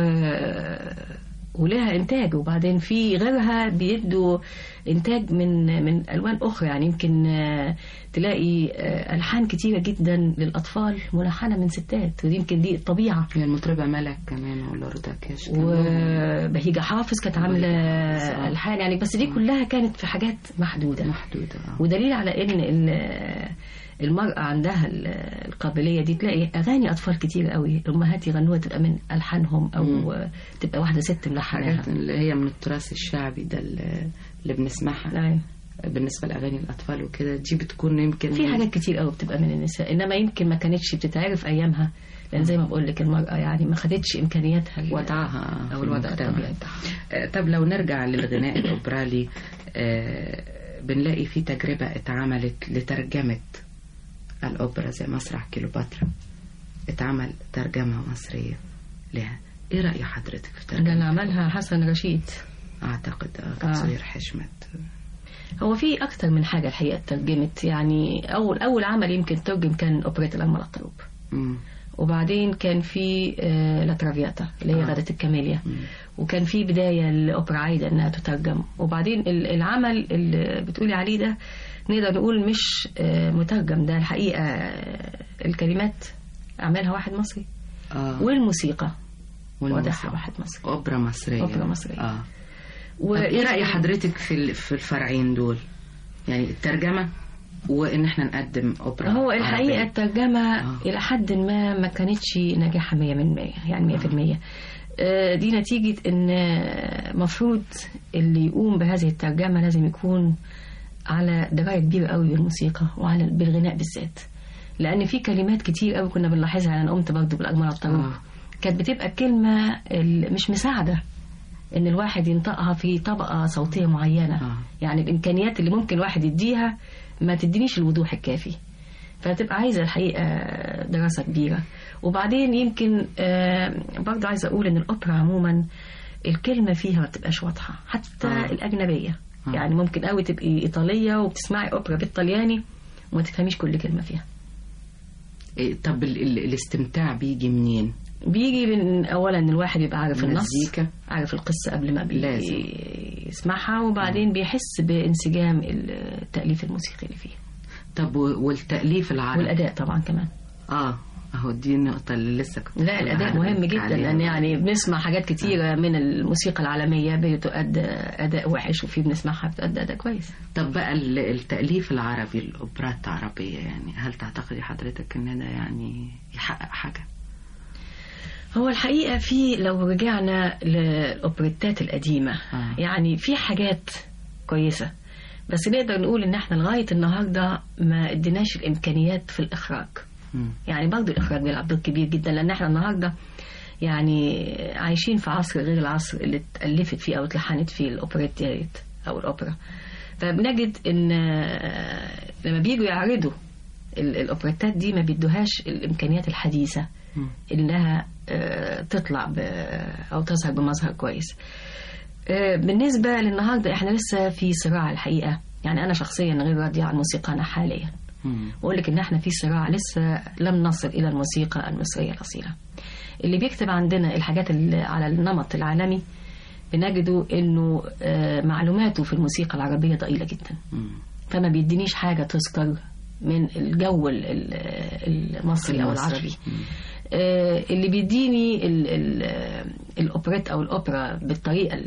ولها إنتاج وبعدين في غيرها بيدوا إنتاج من من ألوان أخرى يعني يمكن آه، تلاقي آه، ألحان كتيرة جدا للأطفال ملحنة من ستات ودي يمكن دي الطبيعة هي المطربة ملك كمان ولوردا كاش كمان. وبهيجة حافظ كانت عاملة آه. ألحان يعني بس دي كلها كانت في حاجات محدودة محدودة آه. ودليل على إن ال- المرأة عندها ال- القابلية دي تلاقي أغاني أطفال كتير قوي الأمهات يغنوها تبقى من ألحانهم أو مم. تبقى واحدة ست ملحناها حاجات اللي هي من التراث الشعبي ده اللي اللي بنسمعها أيوة. بالنسبة لأغاني الأطفال وكده دي بتكون يمكن في حاجات كتير قوي بتبقى من النساء إنما يمكن ما كانتش بتتعرف أيامها لأن زي ما بقول لك المرأة يعني ما خدتش إمكانياتها ال- وضعها أو في الوضع المجتمع. الطبيعي بتاعها آه، طب لو نرجع للغناء الأوبرالي آه، بنلاقي في تجربة اتعملت لترجمة الأوبرا زي مسرح كيلوباترا اتعمل ترجمة مصرية لها ايه رأي حضرتك في ده اللي ترجمة عملها حسن رشيد اعتقد اه آه. تصوير حشمت هو في أكتر من حاجة الحقيقة ترجمت يعني أول أول عمل يمكن ترجم كان أوبريت الأرملة الطروب مم. وبعدين كان في آه، لا ترافياتا اللي هي آه. غادة الكاميليا وكان في بداية لأوبرا عايدة إنها تترجم وبعدين ال- العمل اللي بتقولي عليه ده نقدر نقول مش آه، مترجم ده الحقيقة آه، الكلمات عملها واحد مصري اه والموسيقى والموسيقى. وضعها واحد مصري أوبرا مصرية أوبرا مصرية. اه و- طب ايه رأي حضرتك في ال- في الفرعين دول يعني الترجمة وان احنا نقدم اوبرا هو الحقيقة عربية. الترجمة آه. إلى حد ما ما كانتش ناجحة مية من مية يعني مية في المية آه، دي نتيجة إن آه، مفروض اللي يقوم بهذه الترجمة لازم يكون على دراية كبيرة قوي بالموسيقى وعلى بالغناء بالذات لأن في كلمات كتير قوي كنا بنلاحظها يعني أنا قمت برضه بالأجملة الطروب آه. كانت بتبقى الكلمة ال- مش مساعدة إن الواحد ينطقها في طبقة صوتية معينة آه. يعني الإمكانيات اللي ممكن الواحد يديها ما تدينيش الوضوح الكافي فتبقى عايزة الحقيقة دراسة كبيرة وبعدين يمكن آه، برضه عايزة أقول إن الأوبرا عموما الكلمة فيها ما بتبقاش واضحة حتى آه. الأجنبية آه. يعني ممكن قوي تبقي إيطالية وبتسمعي أوبرا بالطلياني وما تفهميش كل كلمة فيها إيه، طب ال- ال- الاستمتاع بيجي منين بيجي من أولا إن الواحد يبقى عارف النص مزيكا. عارف القصة قبل ما بي- لازم. يسمعها وبعدين بيحس بانسجام التأليف الموسيقي اللي فيه طب و- والتأليف العربي والأداء طبعا كمان اه اهو دي النقطة اللي لسه كنت لا الأداء هقول مهم لك جدا عليها. لأن يعني بنسمع حاجات كتيرة من الموسيقى العالمية بتؤدى أداء وحش وفي بنسمعها بتؤدى أداء كويس طب بقى ال- التأليف العربي الأوبرات العربية يعني هل تعتقدي حضرتك إن ده يعني يحقق حاجة؟ هو الحقيقة في لو رجعنا للأوبريتات القديمة آه. يعني في حاجات كويسة بس نقدر نقول إن احنا لغاية النهاردة ما اديناش الإمكانيات في الإخراج مم. يعني برضه الإخراج بيلعب دور كبير جدا لأن احنا النهاردة يعني عايشين في عصر غير العصر اللي اتألفت فيه أو اتلحنت فيه الأوبريت ديت أو الأوبرا فبنجد ان لما بيجوا يعرضوا الاوبريتات دي ما بيدوهاش الامكانيات الحديثه انها تطلع او تظهر بمظهر كويس بالنسبه للنهارده احنا لسه في صراع الحقيقه يعني انا شخصيا غير راضيه عن موسيقانا حاليا بقول لك ان احنا في صراع لسه لم نصل الى الموسيقى المصريه الاصيله اللي بيكتب عندنا الحاجات اللي على النمط العالمي بنجده انه معلوماته في الموسيقى العربيه ضئيله جدا فما بيدينيش حاجه تذكر من الجو المصري او العربي اللي بيديني الاوبريت او الاوبرا بالطريقه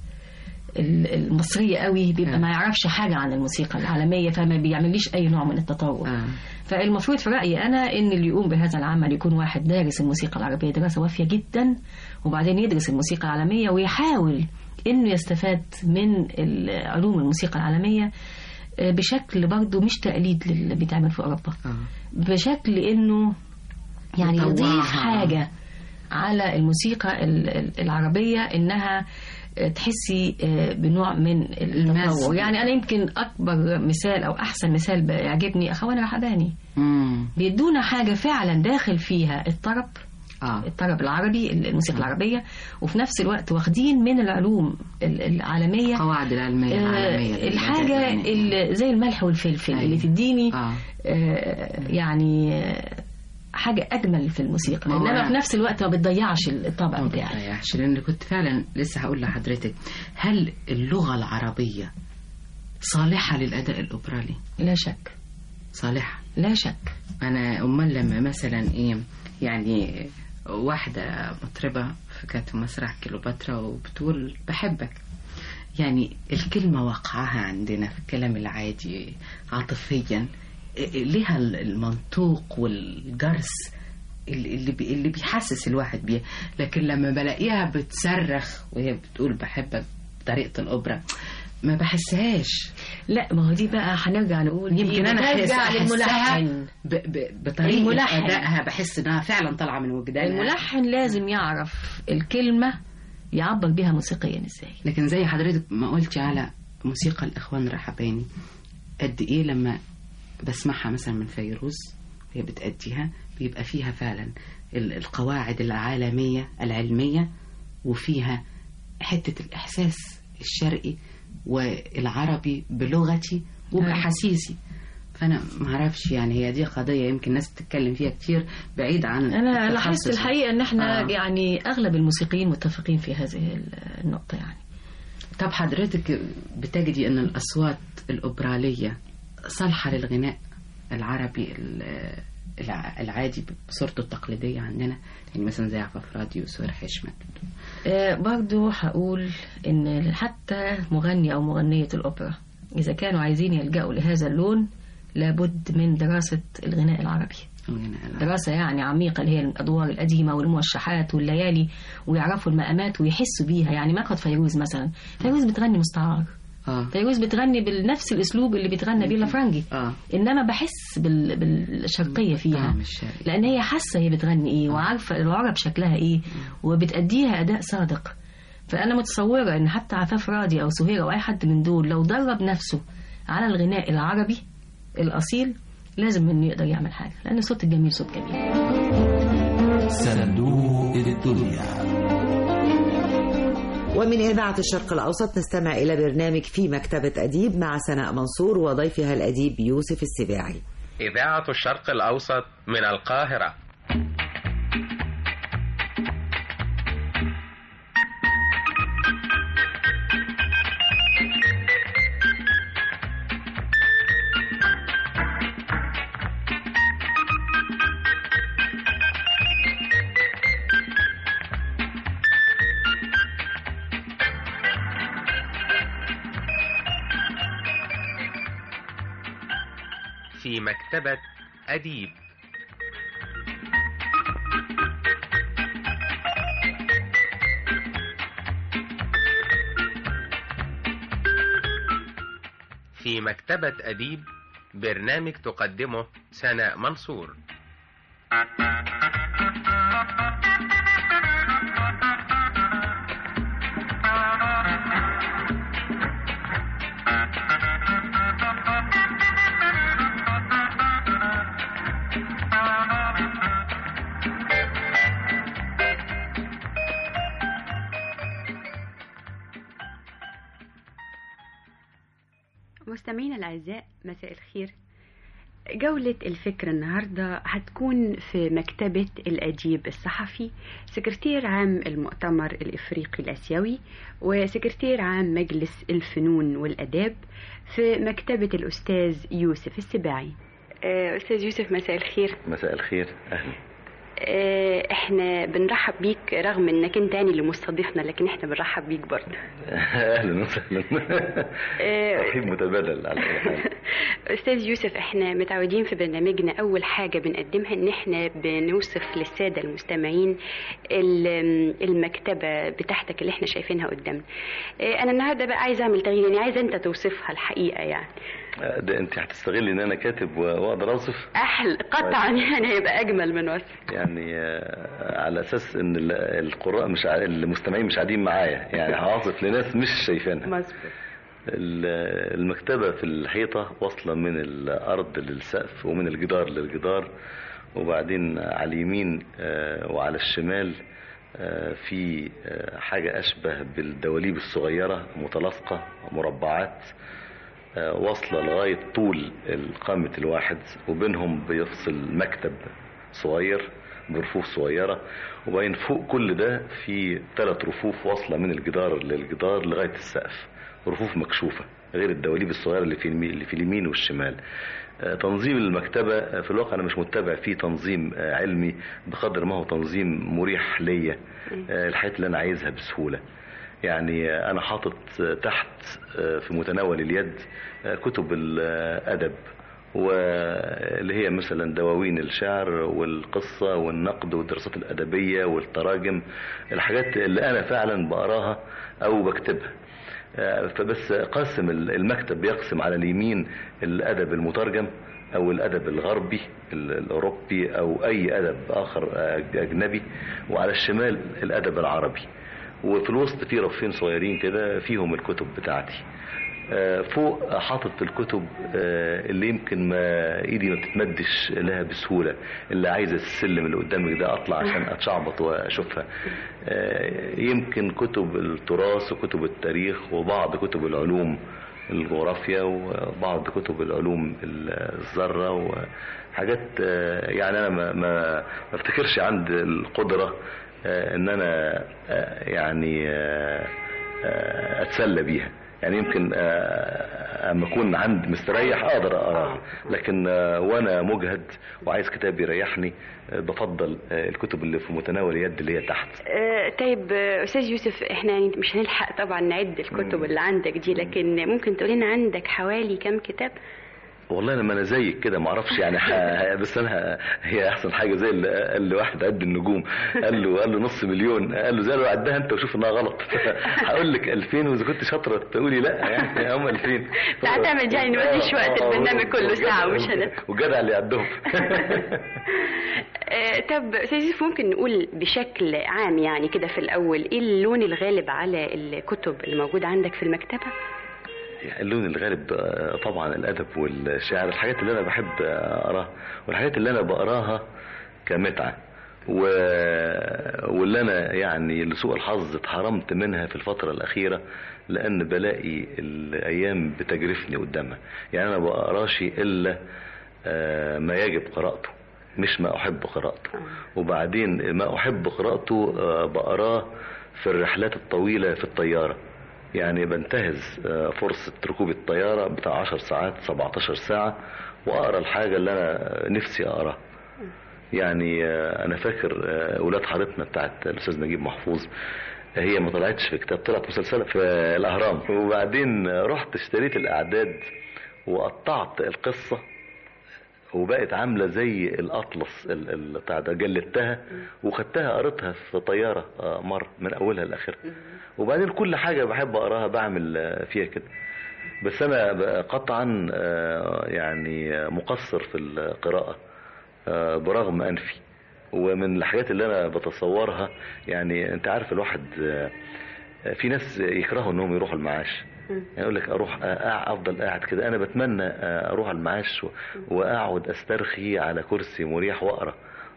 المصرية قوي بيبقى ما يعرفش حاجة عن الموسيقى العالمية فما بيعمليش أي نوع من التطور آه. فالمفروض في رأيي أنا إن اللي يقوم بهذا العمل يكون واحد دارس الموسيقى العربية دراسة وافية جدا وبعدين يدرس الموسيقى العالمية ويحاول إنه يستفاد من علوم الموسيقى العالمية بشكل برضه مش تقليد للي بيتعمل في أوروبا آه. بشكل إنه يعني يضيف حاجة على الموسيقى العربية إنها تحسي بنوع من التطور يعني انا يمكن اكبر مثال او احسن مثال بيعجبني اخوان رحباني بيدونا حاجه فعلا داخل فيها الطرب آه. الطرب العربي الموسيقى آه. العربية وفي نفس الوقت واخدين من العلوم العالمية القواعد العلمية آه العالمية الحاجة اللي زي الملح والفلفل أيوة. اللي تديني آه. آه يعني حاجة أجمل في الموسيقى إنما في نفس الوقت ما بتضيعش الطابع ما بتاعي بتضيعش لأن كنت فعلا لسه هقول لحضرتك هل اللغة العربية صالحة للأداء الأوبرالي؟ لا شك صالحة لا شك أنا أمال لما مثلا إيه يعني واحدة مطربة كانت في مسرح كيلوباترا وبتقول بحبك يعني الكلمة وقعها عندنا في الكلام العادي عاطفيا لها المنطوق والجرس اللي بي اللي بيحسس الواحد بيه لكن لما بلاقيها بتصرخ وهي بتقول بحبك بطريقه الاوبرا ما بحسهاش لا ما هو دي بقى هنرجع نقول يمكن انا نرجع للملحن بطريقه الملحن. ادائها بحس انها فعلا طالعه من وجدانها الملحن لازم يعرف الكلمه يعبر بيها موسيقيا ازاي لكن زي حضرتك ما قلتي على موسيقى الاخوان رحباني قد ايه لما بسمعها مثلا من فيروز وهي بتأديها بيبقى فيها فعلا القواعد العالمية العلمية وفيها حتة الإحساس الشرقي والعربي بلغتي وبأحاسيسي فأنا ما اعرفش يعني هي دي قضية يمكن الناس بتتكلم فيها كتير بعيد عن أنا لاحظت الحقيقة إن احنا آه. يعني أغلب الموسيقيين متفقين في هذه النقطة يعني طب حضرتك بتجدي أن الأصوات الأوبرالية صالحة للغناء العربي العادي بصورته التقليدية عندنا يعني مثلا زي عفاف راديو وسهير حشمت آه برضو هقول ان حتى مغني او مغنية الاوبرا اذا كانوا عايزين يلجأوا لهذا اللون لابد من دراسة الغناء العربي دراسة يعني عميقة اللي هي الأدوار القديمة والموشحات والليالي ويعرفوا المقامات ويحسوا بيها يعني مقهى فيروز مثلا فيروز بتغني مستعار آه. فيروز بتغني بنفس الاسلوب اللي بيتغنى بيه لافرانجي آه. انما بحس بال... بالشرقيه فيها آه لان هي حاسه هي بتغني ايه وعارفه العرب شكلها ايه وبتاديها اداء صادق فانا متصوره ان حتى عفاف راضي او سهير او اي حد من دول لو درب نفسه على الغناء العربي الاصيل لازم انه يقدر يعمل حاجه لان صوت الجميل صوت جميل صندوق الدنيا ومن إذاعة الشرق الأوسط نستمع إلى برنامج في مكتبة أديب مع سناء منصور وضيفها الأديب يوسف السباعي إذاعة الشرق الأوسط من القاهرة في مكتبة أديب في مكتبة أديب برنامج تقدمه سناء منصور مستمعينا الأعزاء مساء الخير جولة الفكر النهاردة هتكون في مكتبة الأديب الصحفي سكرتير عام المؤتمر الإفريقي الآسيوي وسكرتير عام مجلس الفنون والأداب في مكتبة الأستاذ يوسف السباعي آه، أستاذ يوسف مساء الخير مساء الخير اهلا آه، احنا بنرحب بيك رغم انك انت يعني اللي مستضيفنا لكن احنا بنرحب بيك برضه اهلا وسهلا آه، ترحيب متبادل على اي حال استاذ يوسف احنا متعودين في برنامجنا اول حاجه بنقدمها ان احنا بنوصف للساده المستمعين ال- المكتبه بتاعتك اللي احنا شايفينها قدامنا اه، انا النهارده بقى عايزه اعمل تغيير يعني عايزه انت توصفها الحقيقه يعني ده انت هتستغلي ان انا كاتب و- واقدر اوصف احل قطعا يعني هيبقى اجمل من وصف يعني آه، على اساس ان ال- القراء مش ع- المستمعين مش قاعدين معايا يعني هوصف لناس مش شايفينها مظبوط ال- المكتبة في الحيطة واصلة من الأرض للسقف ومن الجدار للجدار وبعدين على اليمين آه، وعلى الشمال آه، في آه، حاجة أشبه بالدواليب الصغيرة متلاصقة مربعات آه، واصلة لغاية طول قامة الواحد وبينهم بيفصل مكتب صغير برفوف صغيرة وبعدين فوق كل ده في ثلاث رفوف واصلة من الجدار للجدار لغاية السقف رفوف مكشوفة غير الدواليب الصغيرة اللي في اليمين- اللي في اليمين والشمال آه، تنظيم المكتبة آه، في الواقع أنا مش متبع فيه تنظيم آه، علمي بقدر ما هو تنظيم مريح ليا آه، الحاجات اللي أنا عايزها بسهولة يعني آه، أنا حاطط آه، تحت آه، في متناول اليد آه، كتب الأدب واللي هي مثلا دواوين الشعر والقصة والنقد والدراسات الأدبية والتراجم الحاجات اللي أنا فعلا بقراها أو بكتبها آه، فبس قاسم المكتب بيقسم على اليمين الأدب المترجم أو الأدب الغربي ال- الأوروبي أو أي أدب آخر آه، أجنبي وعلى الشمال الأدب العربي وفي الوسط في رفين صغيرين كده فيهم الكتب بتاعتي آه، فوق حاطط الكتب آه، اللي يمكن ما ايدي ما بتتمدش لها بسهوله اللي عايزه السلم اللي قدامك ده اطلع عشان اتشعبط واشوفها آه، يمكن كتب التراث وكتب التاريخ وبعض كتب العلوم الجغرافيا وبعض كتب العلوم الذره وحاجات آه، يعني انا ما ما ما افتكرش عندي القدره آه، ان انا آه، يعني آه، آه، اتسلى بيها يعني يمكن آه، اما اكون عند مستريح اقدر اقراها لكن آه، وانا مجهد وعايز كتاب يريحني آه، بفضل آه، الكتب اللي في متناول اليد اللي هي تحت آه، طيب آه، استاذ يوسف احنا يعني مش هنلحق طبعا نعد الكتب اللي عندك دي لكن ممكن تقول لنا عندك حوالي كم كتاب والله لما انا زيك كده ما اعرفش يعني ح... بس انا ه- هي احسن حاجه زي اللي قال لي واحد قد النجوم قال له قال له نص مليون قال له زي لو عدها انت وشوف انها غلط هقول لك 2000 واذا كنت شاطره تقولي لا يعني هم 2000 تعتمد يعني ما نوديش وقت البرنامج كله ساعه مش هن... وجدع اللي عندهم آه، طب استاذ يوسف ممكن نقول بشكل عام يعني كده في الاول ايه اللون الغالب على الكتب اللي موجوده عندك في المكتبه يعني اللون الغالب آه، طبعا الادب والشعر الحاجات اللي انا بحب اقراها والحاجات اللي انا بقراها كمتعه و... واللي انا يعني لسوء الحظ اتحرمت منها في الفتره الاخيره لان بلاقي الايام بتجرفني قدامها يعني انا بقراش الا آه، ما يجب قراءته مش ما احب قراءته وبعدين ما احب قراءته آه، بقراه في الرحلات الطويله في الطياره يعني بنتهز آه، فرصة ركوب الطيارة بتاع 10 ساعات 17 ساعة وأقرأ الحاجة اللي أنا نفسي أقراها يعني آه، أنا فاكر آه، ولاد حارتنا بتاعت الأستاذ نجيب محفوظ هي ما طلعتش في كتاب طلعت مسلسلة في الأهرام وبعدين رحت اشتريت الأعداد وقطعت القصة وبقت عاملة زي الأطلس ال- ال- بتاع ده جلدتها وخدتها قريتها في طيارة آه، مرة من أولها لآخرها وبعدين كل حاجة بحب أقراها بعمل آه، فيها كده بس أنا بقى قطعا آه، يعني آه، مقصر في القراءة آه، برغم أنفي ومن الحاجات اللي أنا بتصورها يعني أنت عارف الواحد آه، آه، في ناس يكرهوا انهم يروحوا المعاش يعني يقول لك اروح أ- أ- افضل قاعد كده انا بتمنى آه، اروح المعاش و- واقعد استرخي على كرسي مريح واقرا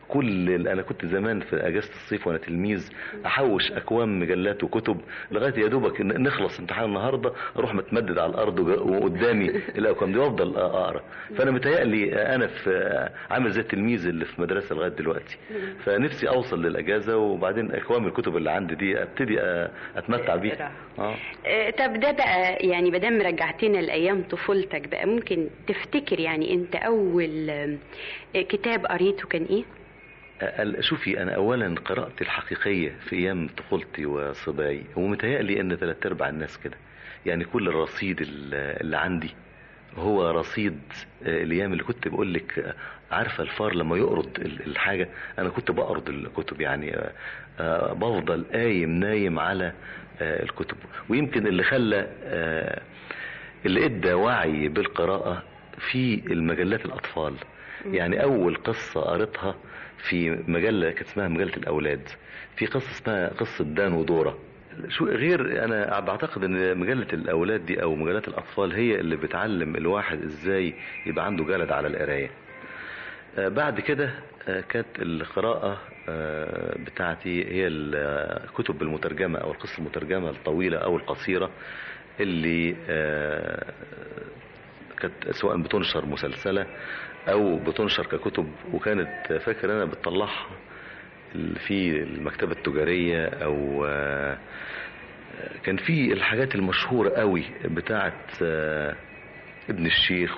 كل ال- انا كنت زمان في اجازه الصيف وانا تلميذ احوش اكوام مجلات وكتب لغايه يا دوبك ن- نخلص امتحان النهارده اروح متمدد على الارض وج- وقدامي الاكوام دي وافضل اقرا فانا متهيألي انا في عامل زي التلميذ اللي في مدرسه لغايه دلوقتي فنفسي اوصل للاجازه وبعدين اكوام الكتب اللي عندي دي ابتدي أ- اتمتع بيها اه آه، طب ده بقى يعني مادام رجعتنا لايام طفولتك بقى ممكن تفتكر يعني انت اول آه، كتاب قريته كان ايه؟ ال- شوفي انا اولا قراءتي الحقيقيه في ايام طفولتي وصباي ومتهيألي ان ثلاث ارباع الناس كده يعني كل الرصيد ال- اللي عندي هو رصيد آه، الايام اللي كنت بقول لك آه، عارفه الفار لما يقرض ال- الحاجه انا كنت بقرض الكتب يعني آه، آه، بفضل قايم نايم على آه، الكتب ويمكن اللي خلى آه، اللي ادى وعي بالقراءه في المجلات الاطفال يعني اول قصه قريتها في مجله كانت اسمها مجله الاولاد في قصه اسمها قصه دان ودوره شو غير انا بعتقد ان مجله الاولاد دي او مجلات الاطفال هي اللي بتعلم الواحد ازاي يبقى عنده جلد على القرايه آه، بعد كده آه، كانت القراءة آه، بتاعتي هي الكتب المترجمة أو القصة المترجمة الطويلة أو القصيرة اللي آه، كانت سواء بتنشر مسلسلة أو بتنشر ككتب وكانت فاكر أنا بتطلعها في المكتبة التجارية أو آه، كان في الحاجات المشهورة قوي بتاعت آه، ابن الشيخ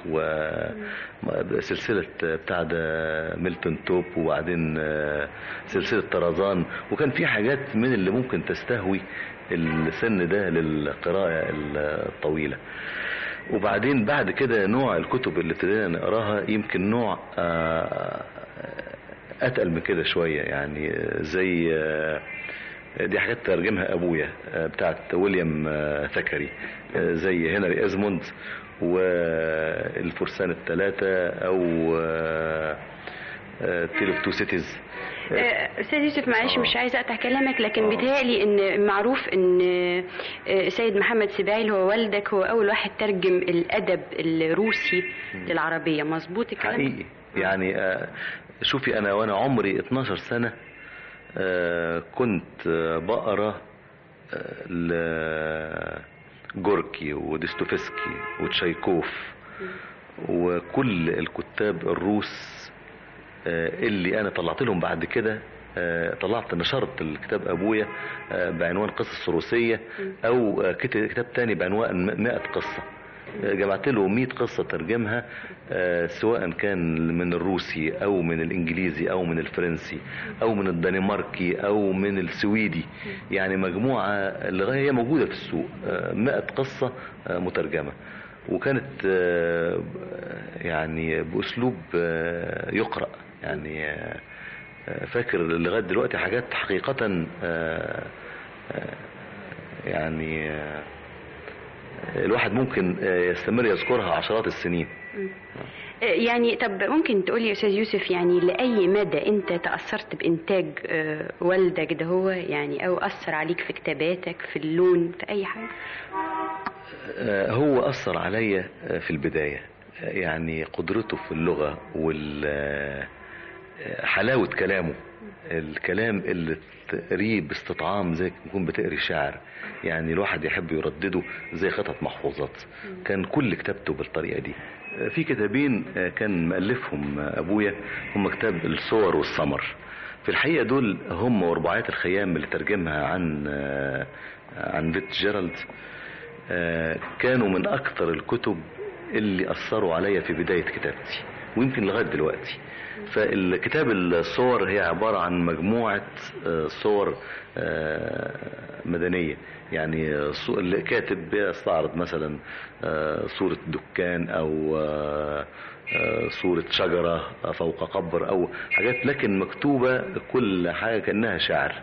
وسلسلة بتاع ده ميلتون توب وبعدين آه، سلسلة طرزان وكان في حاجات من اللي ممكن تستهوي السن ده للقراءة الطويلة وبعدين بعد كده نوع الكتب اللي ابتدينا نقراها يمكن نوع آه، اتقل من كده شويه يعني آه، زي آه، دي حاجات ترجمها ابويا آه، بتاعت ويليام آه، ثكري آه، زي هنري ازموند والفرسان الثلاثه او تيل اوف تو سيتيز آه، استاذ يوسف معلش مش عايزه اقطع كلامك لكن بيتهيألي ان معروف ان آه، سيد محمد سباعي اللي هو والدك هو اول واحد ترجم الادب الروسي للعربيه مظبوط الكلام ده؟ حقيقي يعني آه، شوفي انا وانا عمري 12 سنه آه، كنت آه، بقرا آه، لجوركي وديستوفسكي وتشايكوف وكل الكتاب الروس آه، اللي انا طلعت لهم بعد كده آه، طلعت نشرت الكتاب ابويا آه، بعنوان قصص روسيه او آه، كت- كتاب تاني بعنوان 100 قصه آه، جمعت له 100 قصه ترجمها آه، سواء كان من الروسي او من الانجليزي او من الفرنسي او من الدنماركي او من السويدي يعني مجموعه لغايه هي موجوده في السوق آه، 100 قصه آه، مترجمه وكانت آه، يعني باسلوب آه، يقرا يعني آه، آه، فاكر لغايه دلوقتي حاجات حقيقه آه، آه، يعني آه، الواحد ممكن آه، يستمر يذكرها عشرات السنين آه، يعني طب ممكن تقولي يا استاذ يوسف يعني لاي مدى انت تاثرت بانتاج آه، والدك ده هو يعني او اثر عليك في كتاباتك في اللون في اي حاجه آه، هو أثر عليا آه، في البداية آه، يعني قدرته في اللغة وحلاوة كلامه الكلام اللي تقريه باستطعام زي ما تكون بتقري شعر يعني الواحد يحب يردده زي خطط محفوظات كان كل كتابته بالطريقة دي آه، في كتابين آه، كان مؤلفهم آه، أبويا هم كتاب الصور والسمر في الحقيقة دول هم ورباعيات الخيام اللي ترجمها عن آه، عن فيت جيرالد آه، كانوا من أكثر الكتب اللي أثروا عليا في بداية كتابتي ويمكن لغاية دلوقتي فالكتاب الصور هي عبارة عن مجموعة آه، صور آه، مدنية يعني صو- الكاتب بيستعرض مثلا آه، صورة دكان أو آه، آه، صورة شجرة فوق قبر أو حاجات لكن مكتوبة كل حاجة كأنها شعر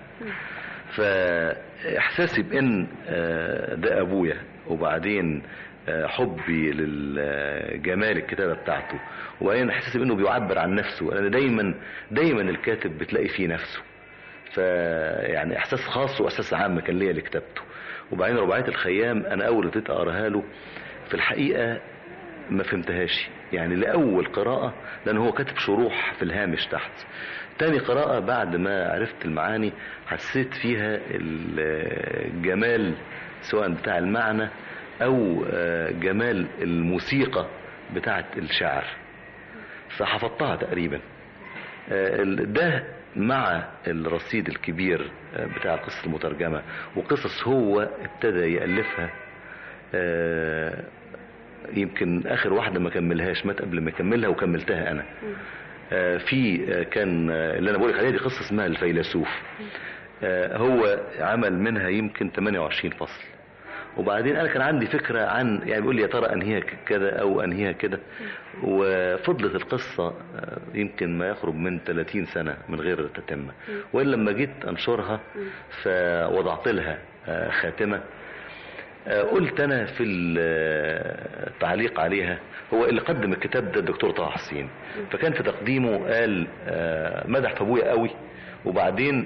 فاحساسي بان آه، ده ابويا وبعدين آه، حبي لجمال الكتابه بتاعته وبعدين احساسي بانه بيعبر عن نفسه انا دايما دايما الكاتب بتلاقي فيه نفسه فيعني احساس خاص واحساس عام كان ليا لكتابته وبعدين رباعيه الخيام انا اول ابتديت اقراها له في الحقيقه ما فهمتهاش يعني لأول قراءة لأن هو كاتب شروح في الهامش تحت تاني قراءة بعد ما عرفت المعاني حسيت فيها الجمال سواء بتاع المعنى أو جمال الموسيقى بتاعت الشعر فحفظتها تقريبا ده مع الرصيد الكبير بتاع القصص المترجمة وقصص هو ابتدى يألفها يمكن آخر واحدة ما كملهاش مات قبل ما يكملها وكملتها أنا في كان اللي أنا بقولك عليها دي قصة اسمها الفيلسوف هو عمل منها يمكن 28 فصل وبعدين انا كان عندي فكرة عن يعني بيقول لي يا ترى انهيها كده او انهيها كده وفضلت القصة يمكن ما يقرب من 30 سنة من غير تتمة وإلا لما جيت انشرها فوضعت لها خاتمة قلت انا في التعليق عليها هو اللي قدم الكتاب ده الدكتور طه حسين فكان في تقديمه قال مدح في ابويا قوي وبعدين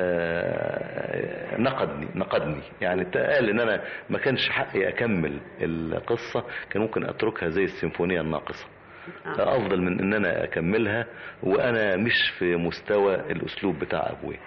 نقدني نقدني يعني قال ان انا ما كانش حقي اكمل القصة كان ممكن اتركها زي السيمفونية الناقصة افضل من ان انا اكملها وانا مش في مستوى الاسلوب بتاع ابويا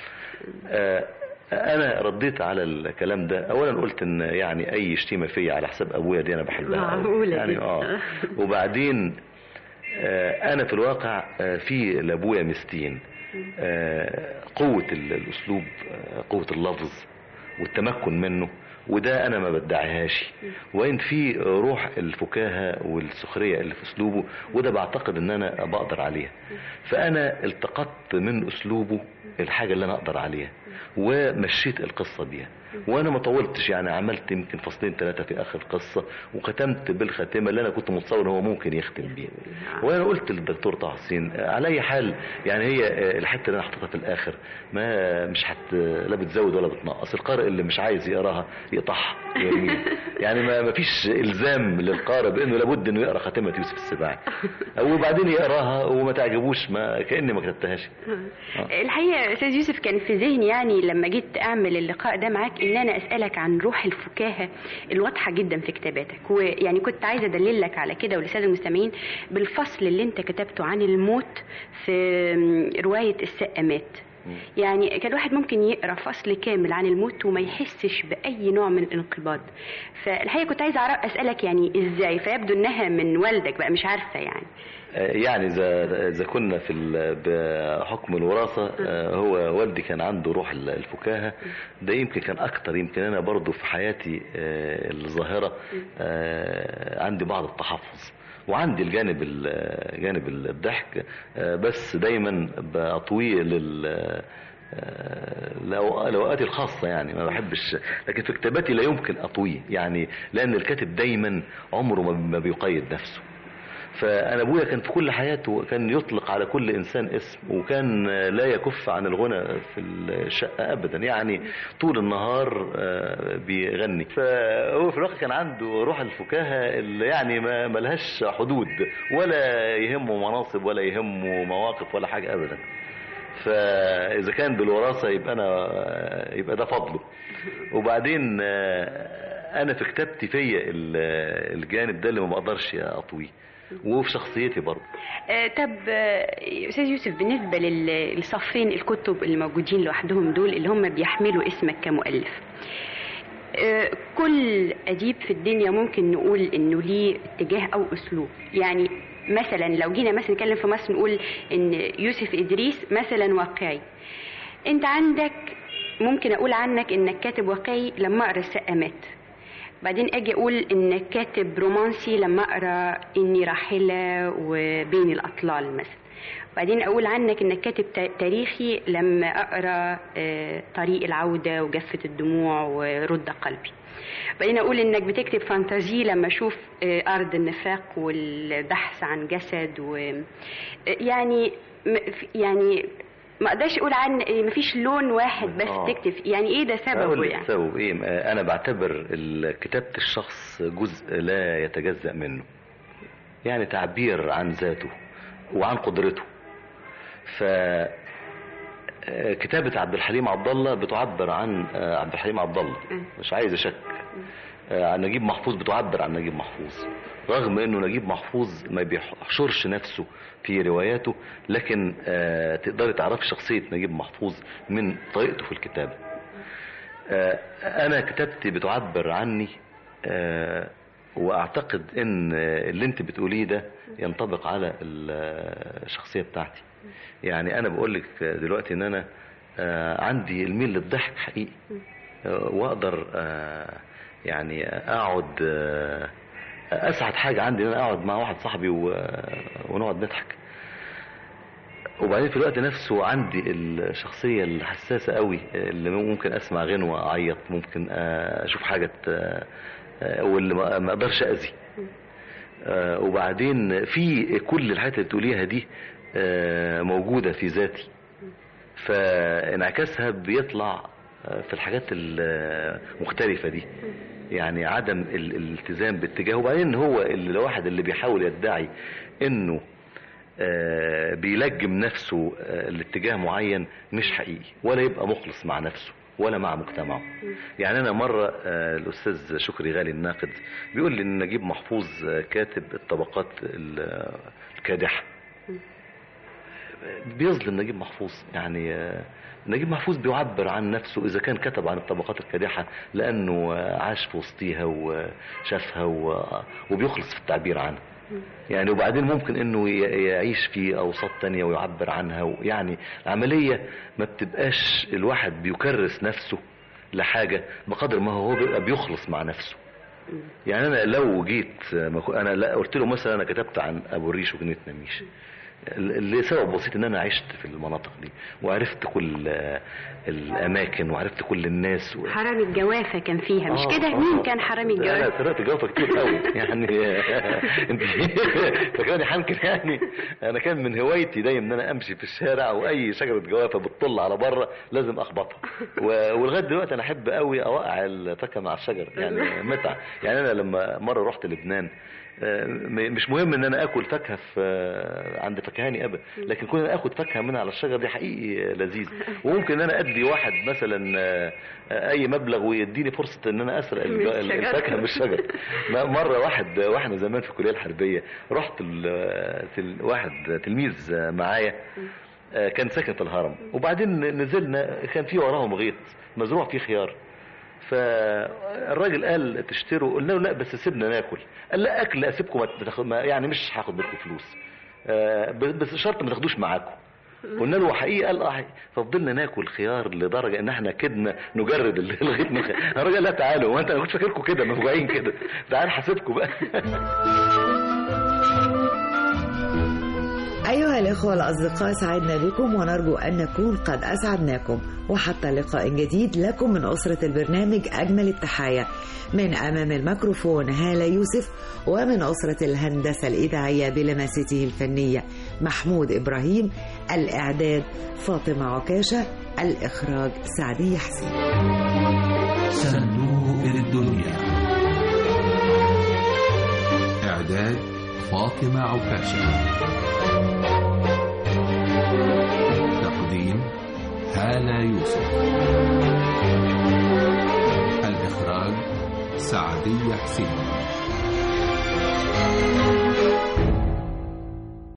انا رديت على الكلام ده اولا قلت ان يعني اي شتيمة فيا على حساب ابويا دي انا بحبها معقولة يعني اه وبعدين انا في الواقع في لابويا مستين قوة الاسلوب قوة اللفظ والتمكن منه وده انا ما بدعيهاش وان في روح الفكاهة والسخرية اللي في اسلوبه وده بعتقد ان انا بقدر عليها فانا التقطت من اسلوبه الحاجة اللي انا اقدر عليها ومشيت القصة بيها وانا ما طولتش يعني عملت يمكن فصلين ثلاثة في اخر القصة وختمت بالختمة اللي انا كنت متصور هو ممكن يختم بيها وانا قلت للدكتور طه حسين على اي حال يعني هي الحتة اللي انا حطيتها في الاخر ما مش حت لا بتزود ولا بتنقص القارئ اللي مش عايز يقراها يقطعها يرميها يعني ما ما فيش الزام للقارئ بانه لابد انه يقرا خاتمة يوسف السباعي وبعدين يقراها وما تعجبوش ما كاني ما كتبتهاش الحقيقة استاذ يوسف كان في ذهني يعني لما جيت اعمل اللقاء ده معاك ان انا اسالك عن روح الفكاهه الواضحه جدا في كتاباتك ويعني كنت عايزه ادلل لك على كده ولساده المستمعين بالفصل اللي انت كتبته عن الموت في روايه السقامات يعني كان الواحد ممكن يقرا فصل كامل عن الموت وما يحسش باي نوع من الانقباض فالحقيقه كنت عايزه اسالك يعني ازاي فيبدو انها من والدك بقى مش عارفه يعني يعني اذا اذا كنا في بحكم الوراثه هو والدي كان عنده روح الفكاهه ده يمكن كان اكتر يمكن انا برضو في حياتي الظاهره عندي بعض التحفظ وعندي الجانب جانب الضحك بس دايما بطويه لل لأوقاتي الخاصة يعني ما بحبش لكن في كتاباتي لا يمكن أطويه يعني لأن الكاتب دايما عمره ما بيقيد نفسه فانا ابويا كان في كل حياته كان يطلق على كل انسان اسم وكان لا يكف عن الغنى في الشقه ابدا يعني طول النهار بيغني فهو في الواقع كان عنده روح الفكاهه اللي يعني ما ملهاش حدود ولا يهمه مناصب ولا يهمه مواقف ولا حاجه ابدا فاذا كان بالوراثه يبقى انا يبقى ده فضله وبعدين انا في كتابتي فيا الجانب ده اللي ما بقدرش اطويه وفي شخصيتي برضه آه طب آه استاذ يوسف بالنسبه للصفين الكتب اللي موجودين لوحدهم دول اللي هم بيحملوا اسمك كمؤلف آه كل اديب في الدنيا ممكن نقول انه ليه اتجاه او اسلوب يعني مثلا لو جينا مثلا نتكلم في مصر نقول ان يوسف ادريس مثلا واقعي انت عندك ممكن اقول عنك انك كاتب واقعي لما اقرا السقامات بعدين اجي اقول انك كاتب رومانسي لما اقرا اني راحله وبين الاطلال مثلا بعدين اقول عنك انك كاتب تاريخي لما اقرا طريق العوده وجفه الدموع ورد قلبي بعدين اقول انك بتكتب فانتازي لما اشوف ارض النفاق والبحث عن جسد و يعني يعني ما اقدرش اقول عن مفيش لون واحد بس آه. تكتب يعني ايه ده سببه يعني سبب ايه انا بعتبر كتابة الشخص جزء لا يتجزأ منه يعني تعبير عن ذاته وعن قدرته ف آه، كتابة عبد الحليم عبد الله بتعبر عن آه، عبد الحليم عبد الله مش عايز اشك آه، عن نجيب محفوظ بتعبر عن نجيب محفوظ رغم انه نجيب محفوظ ما بيحشرش نفسه في رواياته لكن آه، تقدري تعرفي شخصية نجيب محفوظ من طريقته في الكتابة آه، انا كتابتي بتعبر عني آه، واعتقد ان اللي انت بتقوليه ده ينطبق على الشخصية بتاعتي يعني انا بقول لك دلوقتي ان انا آه، عندي الميل للضحك حقيقي آه، واقدر آه، يعني اقعد آه، اسعد حاجه عندي ان انا اقعد مع واحد صاحبي و- ونقعد نضحك وبعدين في الوقت نفسه عندي الشخصيه الحساسه قوي اللي ممكن اسمع غنوه اعيط ممكن آه، اشوف حاجه آه، آه، واللي ما ما اقدرش اذي آه، وبعدين في كل الحاجات اللي بتقوليها دي آه، موجوده في ذاتي فانعكاسها بيطلع آه، في الحاجات المختلفه دي يعني عدم ال- الالتزام باتجاهه وبعدين هو اللي الواحد اللي بيحاول يدعي انه آه، بيلجم نفسه آه، لاتجاه معين مش حقيقي ولا يبقى مخلص مع نفسه ولا مع مجتمعه يعني انا مره آه، الاستاذ شكري غالي الناقد بيقول لي ان نجيب محفوظ آه، كاتب الطبقات ال- الكادحه بيظلم نجيب محفوظ يعني آه، نجيب محفوظ بيعبر عن نفسه اذا كان كتب عن الطبقات الكادحه لانه آه، عاش في وسطيها وشافها و- وبيخلص في التعبير عنها يعني وبعدين ممكن انه ي- يعيش في اوساط تانية ويعبر عنها يعني العملية ما بتبقاش الواحد بيكرس نفسه لحاجة بقدر ما هو بيبقى بيخلص مع نفسه يعني انا لو جيت ما كو- انا لا قلت له مثلا انا كتبت عن ابو الريش وجنينة نميش ل- لسبب بسيط ان انا عشت في المناطق دي وعرفت كل آه، الاماكن وعرفت كل الناس و... حرامي الجوافة كان فيها مش آه، كده آه. مين كان حرامي لا لا الجوافة قرأت جوافة كتير قوي يعني انت فكرني حنكر يعني انا كان من هوايتي دايما ان انا امشي في الشارع واي شجرة جوافة بتطل على بره لازم اخبطها و- ولغايه دلوقتي انا احب قوي اوقع الفاكهه مع الشجر يعني متعه يعني انا لما مره رحت لبنان آه، م- مش مهم ان انا اكل فاكهه في آه، عند فكهاني ابدا لكن كون انا اخد فاكهه من على الشجر دي حقيقي لذيذ وممكن ان انا ادي واحد مثلا آه، آه، اي مبلغ ويديني فرصه ان انا اسرق الج- من الشجر. الفاكهه من الشجر م- مره واحد واحنا زمان في الكليه الحربيه رحت ال- تل- واحد تلميذ معايا آه، كان ساكن في الهرم وبعدين نزلنا كان في وراهم غيط مزروع فيه خيار فالراجل قال تشتروا قلنا له لا بس سيبنا ناكل قال لا اكل اسيبكم ما تاخد ما- يعني مش هاخد منكم فلوس آه، ب- بس شرط ما تاخدوش معاكم قلنا له حقيقي قال اه حقيقي. ففضلنا ناكل خيار لدرجه ان احنا كدنا نجرد ال- الغيط من الخيار الراجل قال لا تعالوا وانت انا كنت فاكركم كده مفجوعين كده تعال حاسبكم بقى أيها الإخوة الأصدقاء سعدنا بكم ونرجو أن نكون قد أسعدناكم وحتى لقاء جديد لكم من أسرة البرنامج أجمل التحايا من أمام الميكروفون هالة يوسف ومن أسرة الهندسة الإذاعية بلمسته الفنية محمود إبراهيم الإعداد فاطمة عكاشة الإخراج سعدية حسين صندوق الدنيا إعداد فاطمة عكاشة تقديم هالة يوسف الإخراج سعدية حسين